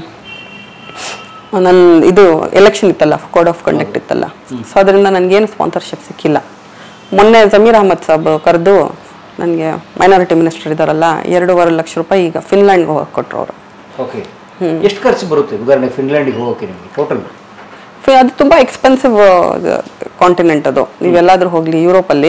ನನ್ನ ಇದು ಎಲೆಕ್ಷನ್ ಇತ್ತಲ್ಲ ಕೋಡ್ ಆಫ್ ಕಂಡಕ್ಟ್ ಇತ್ತಲ್ಲ ಸೊ ಅದರಿಂದ ನನಗೇನು ಸ್ಪಾನ್ಸರ್ಶಿಪ್ ಸಿಕ್ಕಿಲ್ಲ ಮೊನ್ನೆ ಜಮೀರ್ ಅಹಮದ್ ಸಾಬ್ ಕರೆದು ನನಗೆ ಮೈನಾರಿಟಿ ಮಿನಿಸ್ಟರ್ ಇದ್ದಾರಲ್ಲ ಎರಡೂವರೆ ಲಕ್ಷ ರೂಪಾಯಿ ಈಗ ಫಿನ್ಲ್ಯಾಂಡ್ಗೆ ಹೋಗಕ್ಕೆ ಕೊಟ್ಟರು ಅವರು ಓಕೆ ಎಷ್ಟು ಖರ್ಚು ಬರುತ್ತೆ ಉದಾಹರಣೆ ಫಿನ್ಲ್ಯಾಂಡಿಗೆ ಹೋಗೋಕೆ ನಿಮಗೆ ಟೋಟಲ್ ಅದು ತುಂಬ ಎಕ್ಸ್ಪೆನ್ಸಿವ್ ಕಾಂಟಿನೆಂಟ್ ಅದು ನೀವೆಲ್ಲಾದ್ರೂ ಹೋಗಲಿ ಯುರೋಪಲ್ಲಿ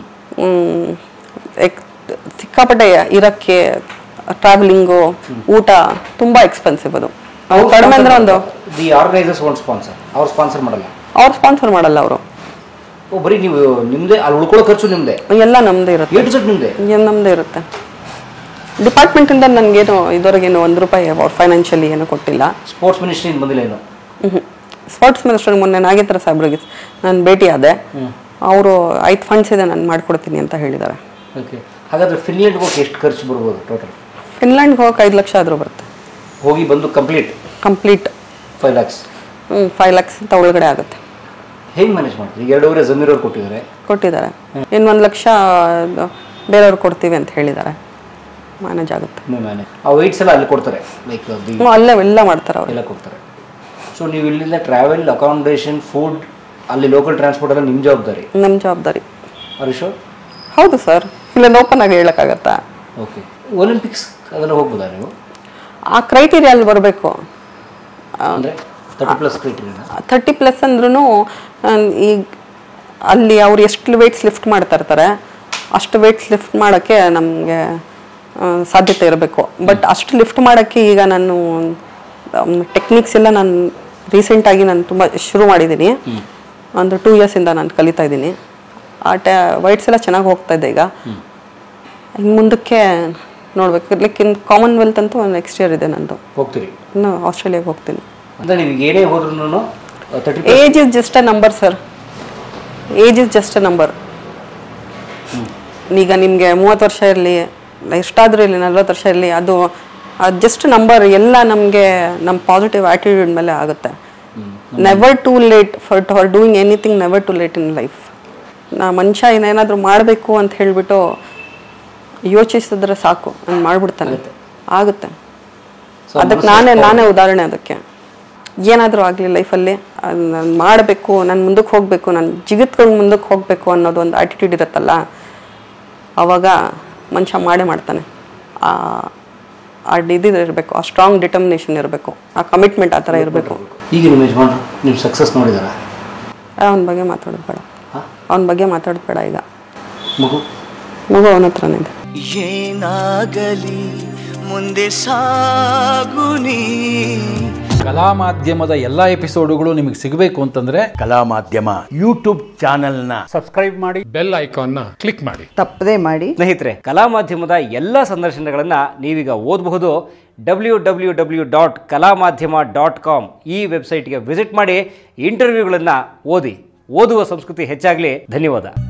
ಮ್, ಎಕ್- ಸಿಕ್ಕಾಪಟ್ಟೆ ಇರಕ್ಕೆ ಟ್ರಾವೆಲಿಂಗು ಊಟ ತುಂಬ ಎಕ್ಸ್ಪೆನ್ಸಿವ್ ಅದು ನಾವು ಕಡಿಮೆ ಅಂದ್ರೆ ಒಂದು ದಿ ಆರ್ಗನೈಸರ್ಸ್ ಒನ್ ಸ್ಪಾನ್ಸರ್ ಅವ್ರು ಸ್ಪಾನ್ಸರ್ ಮಾಡಲ್ಲ ಅವ್ರು ಸ್ಪಾನ್ಸರ್ ಮಾಡಲ್ಲ ಅವರು ಓ ಬರೀ ನೀವು ನಿಮ್ಮದೇ ಅಲ್ಲಿ ಉಳ್ಕೊಳ್ಳೋ ಖರ್ಚು ನಿಮ್ಮದೇ ಎಲ್ಲ ನಮ್ಮದೇ ಇರುತ್ತೆ ಎ ಟು ಸೆಟ್ ನಿಮ್ಮದೇ ಏನು ನಮ್ಮದೇ ಇರುತ್ತೆ ಡಿಪಾರ್ಟ್ಮೆಂಟಿಂದ ನನಗೇನು ಇದುವರೆಗೇನು ಒಂದು ರೂಪಾಯಿ ಅವ್ರು ಫೈನಾನ್ಷಿಯಲಿ ಏನು ಕೊಟ್ಟಿಲ್ಲ ಸ್ಪೋರ್ಟ್ಸ್ ಮಿನಿಸ್ಟ್ರಿಯಿಂದ ಬಂದಿಲ್ಲ ಏನು ಸ್ಪೋರ್ಟ್ಸ್ ಮಿನಿಸ್ಟರ್ ಮೊನ್ನೆ ನಾಗೇಂದ್ರ ಸಾಹೇಬ್ರಿಗೆ ನಾನು ಭೇಟಿ ಆದೆ ಅವರು ಐದು ಫಂಡ್ಸ್ ಇದೆ ನಾನು ಮಾಡ್ಕೊಡ್ತೀನಿ ಅಂತ ಹೇಳಿದ್ದಾರೆ ಓಕೆ ಹಾಗಾದ್ರೆ ಫಿನ್ಲ್ಯಾಂಡ್ ಹೋಗಕ್ಕೆ ಎಷ್ಟು ಖರ್ಚು ಬರ್ಬೋದು ಟೋಟಲ್ ಫಿನ್ಲ್ಯಾಂಡ್ಗೆ ಹೋಗಕ್ಕೆ ಐದು ಲಕ್ಷ ಆದರೂ ಬರುತ್ತೆ ಹೋಗಿ ಬಂದು complete complete five lakhs five lakhs ಅಂತ ಒಳಗಡೆ ಆಗುತ್ತೆ ಹೇಗೆ ಮ್ಯಾನೇಜ್ ಮಾಡ್ತೀರಿ ಈಗ ಎರಡೂವರೆ ಜಮೀರ್ ಅವ್ರು ಕೊಟ್ಟಿದ್ದಾರೆ ಕೊಟ್ಟಿದ್ದಾರೆ ಇನ್ನು ಒಂದು ಲಕ್ಷ ಬೇರೆಯವ್ರು ಕೊಡ್ತೀವಿ ಅಂತ ಹೇಳಿದ್ದಾರೆ ಮ್ಯಾನೇಜ್ ಆಗುತ್ತೆ ನೀವು ಮ್ಯಾನೇಜ್ ಆ ವೆಯ್ಟ್ಸ್ ಎಲ್ಲ ಅಲ್ಲಿ ಕೊಡ್ತಾರೆ ಲೈಕ್ ದಿ ಹ್ಞೂ ಅಲ್ಲೇ ಎಲ್ಲ ಮಾಡ್ತಾರೆ ಅವರು ಎಲ್ಲ ಕೊಡ್ತಾರೆ ಸೊ ನೀವು ಇಲ್ಲಿಂದ ಟ್ರಾವೆಲ್ ಅಕಾಮಿಡೇಷನ್ ಫುಡ್ ಅಲ್ಲಿ ಲೋಕಲ್ ಟ್ರಾನ್ಸ್ಪೋರ್ಟ್ ಎಲ್ಲ ನಿಮ್ಮ ಜವಾಬ್ದಾರಿ ನಮ್ಮ ಜವಾಬ್ದಾರಿ ಹರೀಶೋ ಹೌದು ಸರ್ ಇಲ್ಲೊಂದು ಓಪನ್ ಆಗಿ ಹೇಳೋಕ್ಕಾಗತ್ತಾ ಓಕೆ ಒಲಿಂಪಿಕ್ಸ್ ಅದೆಲ್ಲ ಹೋಗ್ಬೋದಾ ನೀವು ಆ ಕ್ರೈಟೀರಿಯಾ ಅಲ್ಲಿ ಬರಬೇಕು ಅಂದರೆ thirty plus criteria thirty plus ಅಂದ್ರೂ ಈಗ ಅಲ್ಲಿ ಅವ್ರು ಎಷ್ಟು ವೆಯ್ಟ್ಸ್ ಲಿಫ್ಟ್ ಮಾಡ್ತಾ ಇರ್ತಾರೆ ಅಷ್ಟು ವೆಯ್ಟ್ಸ್ ಲಿಫ್ಟ್ ಮಾಡೋಕ್ಕೆ ನಮಗೆ ಸಾಧ್ಯತೆ ಇರಬೇಕು ಬಟ್ ಅಷ್ಟು ಲಿಫ್ಟ್ ಮಾಡೋಕ್ಕೆ ಈಗ ನಾನು ಟೆಕ್ನಿಕ್ಸ್ ಎಲ್ಲ ನಾನು ರೀಸೆಂಟಾಗಿ ನಾನು ತುಂಬ ಶುರು ಮಾಡಿದ್ದೀನಿ ಒಂದು ಟೂ ಇಯರ್ಸಿಂದ ನಾನು ಕಲಿತಾ ಇದ್ದೀನಿ ಆ ಟೆ ವೈಟ್ಸ್ ಎಲ್ಲ ಚೆನ್ನಾಗಿ ಹೋಗ್ತಾ ಇದೆ ಈಗ ಇನ್ನು ಮುಂದಕ್ಕೆ ನೋಡ್ಬೇಕು ಲೈಕ್ ಇನ್ ಕಾಮನ್ವೆಲ್ತ್ ಅಂತೂ ನೆಕ್ಸ್ಟ್ ಇಯರ್ ಇದೆ ನಂದು ಹೋಗ್ತೀರಿ ಇನ್ನು ಆಸ್ಟ್ರೇಲಿಯಾಗೆ ಹೋಗ್ತೀನಿ ಅಂದರೆ ನೀವು ಏನೇ ಹೋದ್ರೂ thirty age is just a number sir age is just a number ಈಗ ನಿಮಗೆ ಮೂವತ್ತು ವರ್ಷ ಇರಲಿ ಎಷ್ಟಾದರೂ ಇಲ್ಲಿ ನಲ್ವತ್ತು ವರ್ಷ ಇಲ್ಲಿ ಅದು ಅದು ಜಸ್ಟ್ ನಂಬರ್ ಎಲ್ಲ ನಮಗೆ ನಮ್ಮ ಪಾಸಿಟಿವ್ ಆ್ಯಟಿಟ್ಯೂಡ್ ಮೇಲೆ ಆಗುತ್ತೆ never too late for for doing anything never too late in life ನಾ ಮನುಷ್ಯ ಏನೇನಾದರೂ ಮಾಡಬೇಕು ಅಂತ ಹೇಳಿಬಿಟ್ಟು ಯೋಚಿಸಿದ್ರೆ ಸಾಕು ನಾನು ಮಾಡ್ಬಿಡ್ತಾನೆ ಆಗುತ್ತೆ So, ಅದಕ್ಕೆ ನಾನೇ ನಾನೇ ಉದಾಹರಣೆ ಅದಕ್ಕೆ ಏನಾದರೂ ಆಗಲಿ ಲೈಫಲ್ಲಿ ನಾನು ಮಾಡಬೇಕು ನಾನು ಮುಂದಕ್ಕೆ ಹೋಗಬೇಕು ನಾನು ಜಿಗಿತ್ಕೊಂಡು ಮುಂದಕ್ಕೆ ಹೋಗಬೇಕು ಅನ್ನೋದು ಒಂದು ಆಟಿಟ್ಯೂಡ್ ಇರುತ್ತಲ್ಲ ಆವಾಗ ಮನುಷ್ಯ ಮಾಡೇ ಮಾಡ್ತಾನೆ ಆ ಆ ಇದು ಇರಬೇಕು ಆ ಸ್ಟ್ರಾಂಗ್ ಡಿಟರ್ಮಿನೇಷನ್ ಇರಬೇಕು ಆ ಕಮಿಟ್ಮೆಂಟ್ ಆ ಥರ ಇರಬೇಕು ಈಗ ನಿಮ್ಮ ಯಜಮಾನ್ರು ನಿಮ್ಮ ಸಕ್ಸಸ್ ನೋಡಿದಾರ ಅವನ ಬಗ್ಗೆ ಮಾತಾಡೋದು ಬೇಡ ಅವನ ಬಗ್ಗೆ ಮಾತಾಡೋದು ಬೇಡ ಈಗ ಮಗು ಮಗು ಅವನ ಹತ್ರನೇ ಇದೆ ಏನಾಗಲಿ ಮುಂದೆ ಸಾಗುನಿ ಕಲಾ ಮಾಧ್ಯಮದ ಎಲ್ಲ ಎಪಿಸೋಡುಗಳು ನಿಮಗೆ ಸಿಗಬೇಕು ಅಂತಂದ್ರೆ ಕಲಾ ಮಾಧ್ಯಮ ಯೂಟ್ಯೂಬ್ ಚಾನೆಲ್ನ ಬೆಲ್ ಐಕಾನ್ನ ಕ್ಲಿಕ್ ಮಾಡಿ ತಪ್ಪದೇ ಮಾಡಿ ಸ್ನೇಹಿತರೆ ಕಲಾ ಮಾಧ್ಯಮದ ಎಲ್ಲ ಸಂದರ್ಶನಗಳನ್ನು ನೀವೀಗ ಓದಬಹುದು ಡಬ್ಲ್ಯೂ ಡಬ್ಲ್ಯೂ ಡಬ್ಲ್ಯೂ ಡಾಟ್ ಕಲಾ ಮಾಧ್ಯಮ ಡಾಟ್ ಕಾಮ್ ಈ ವೆಬ್ಸೈಟ್ಗೆ ವಿಸಿಟ್ ಮಾಡಿ ಇಂಟರ್ವ್ಯೂಗಳನ್ನು ಓದಿ ಓದುವ ಸಂಸ್ಕೃತಿ ಹೆಚ್ಚಾಗಲಿ ಧನ್ಯವಾದ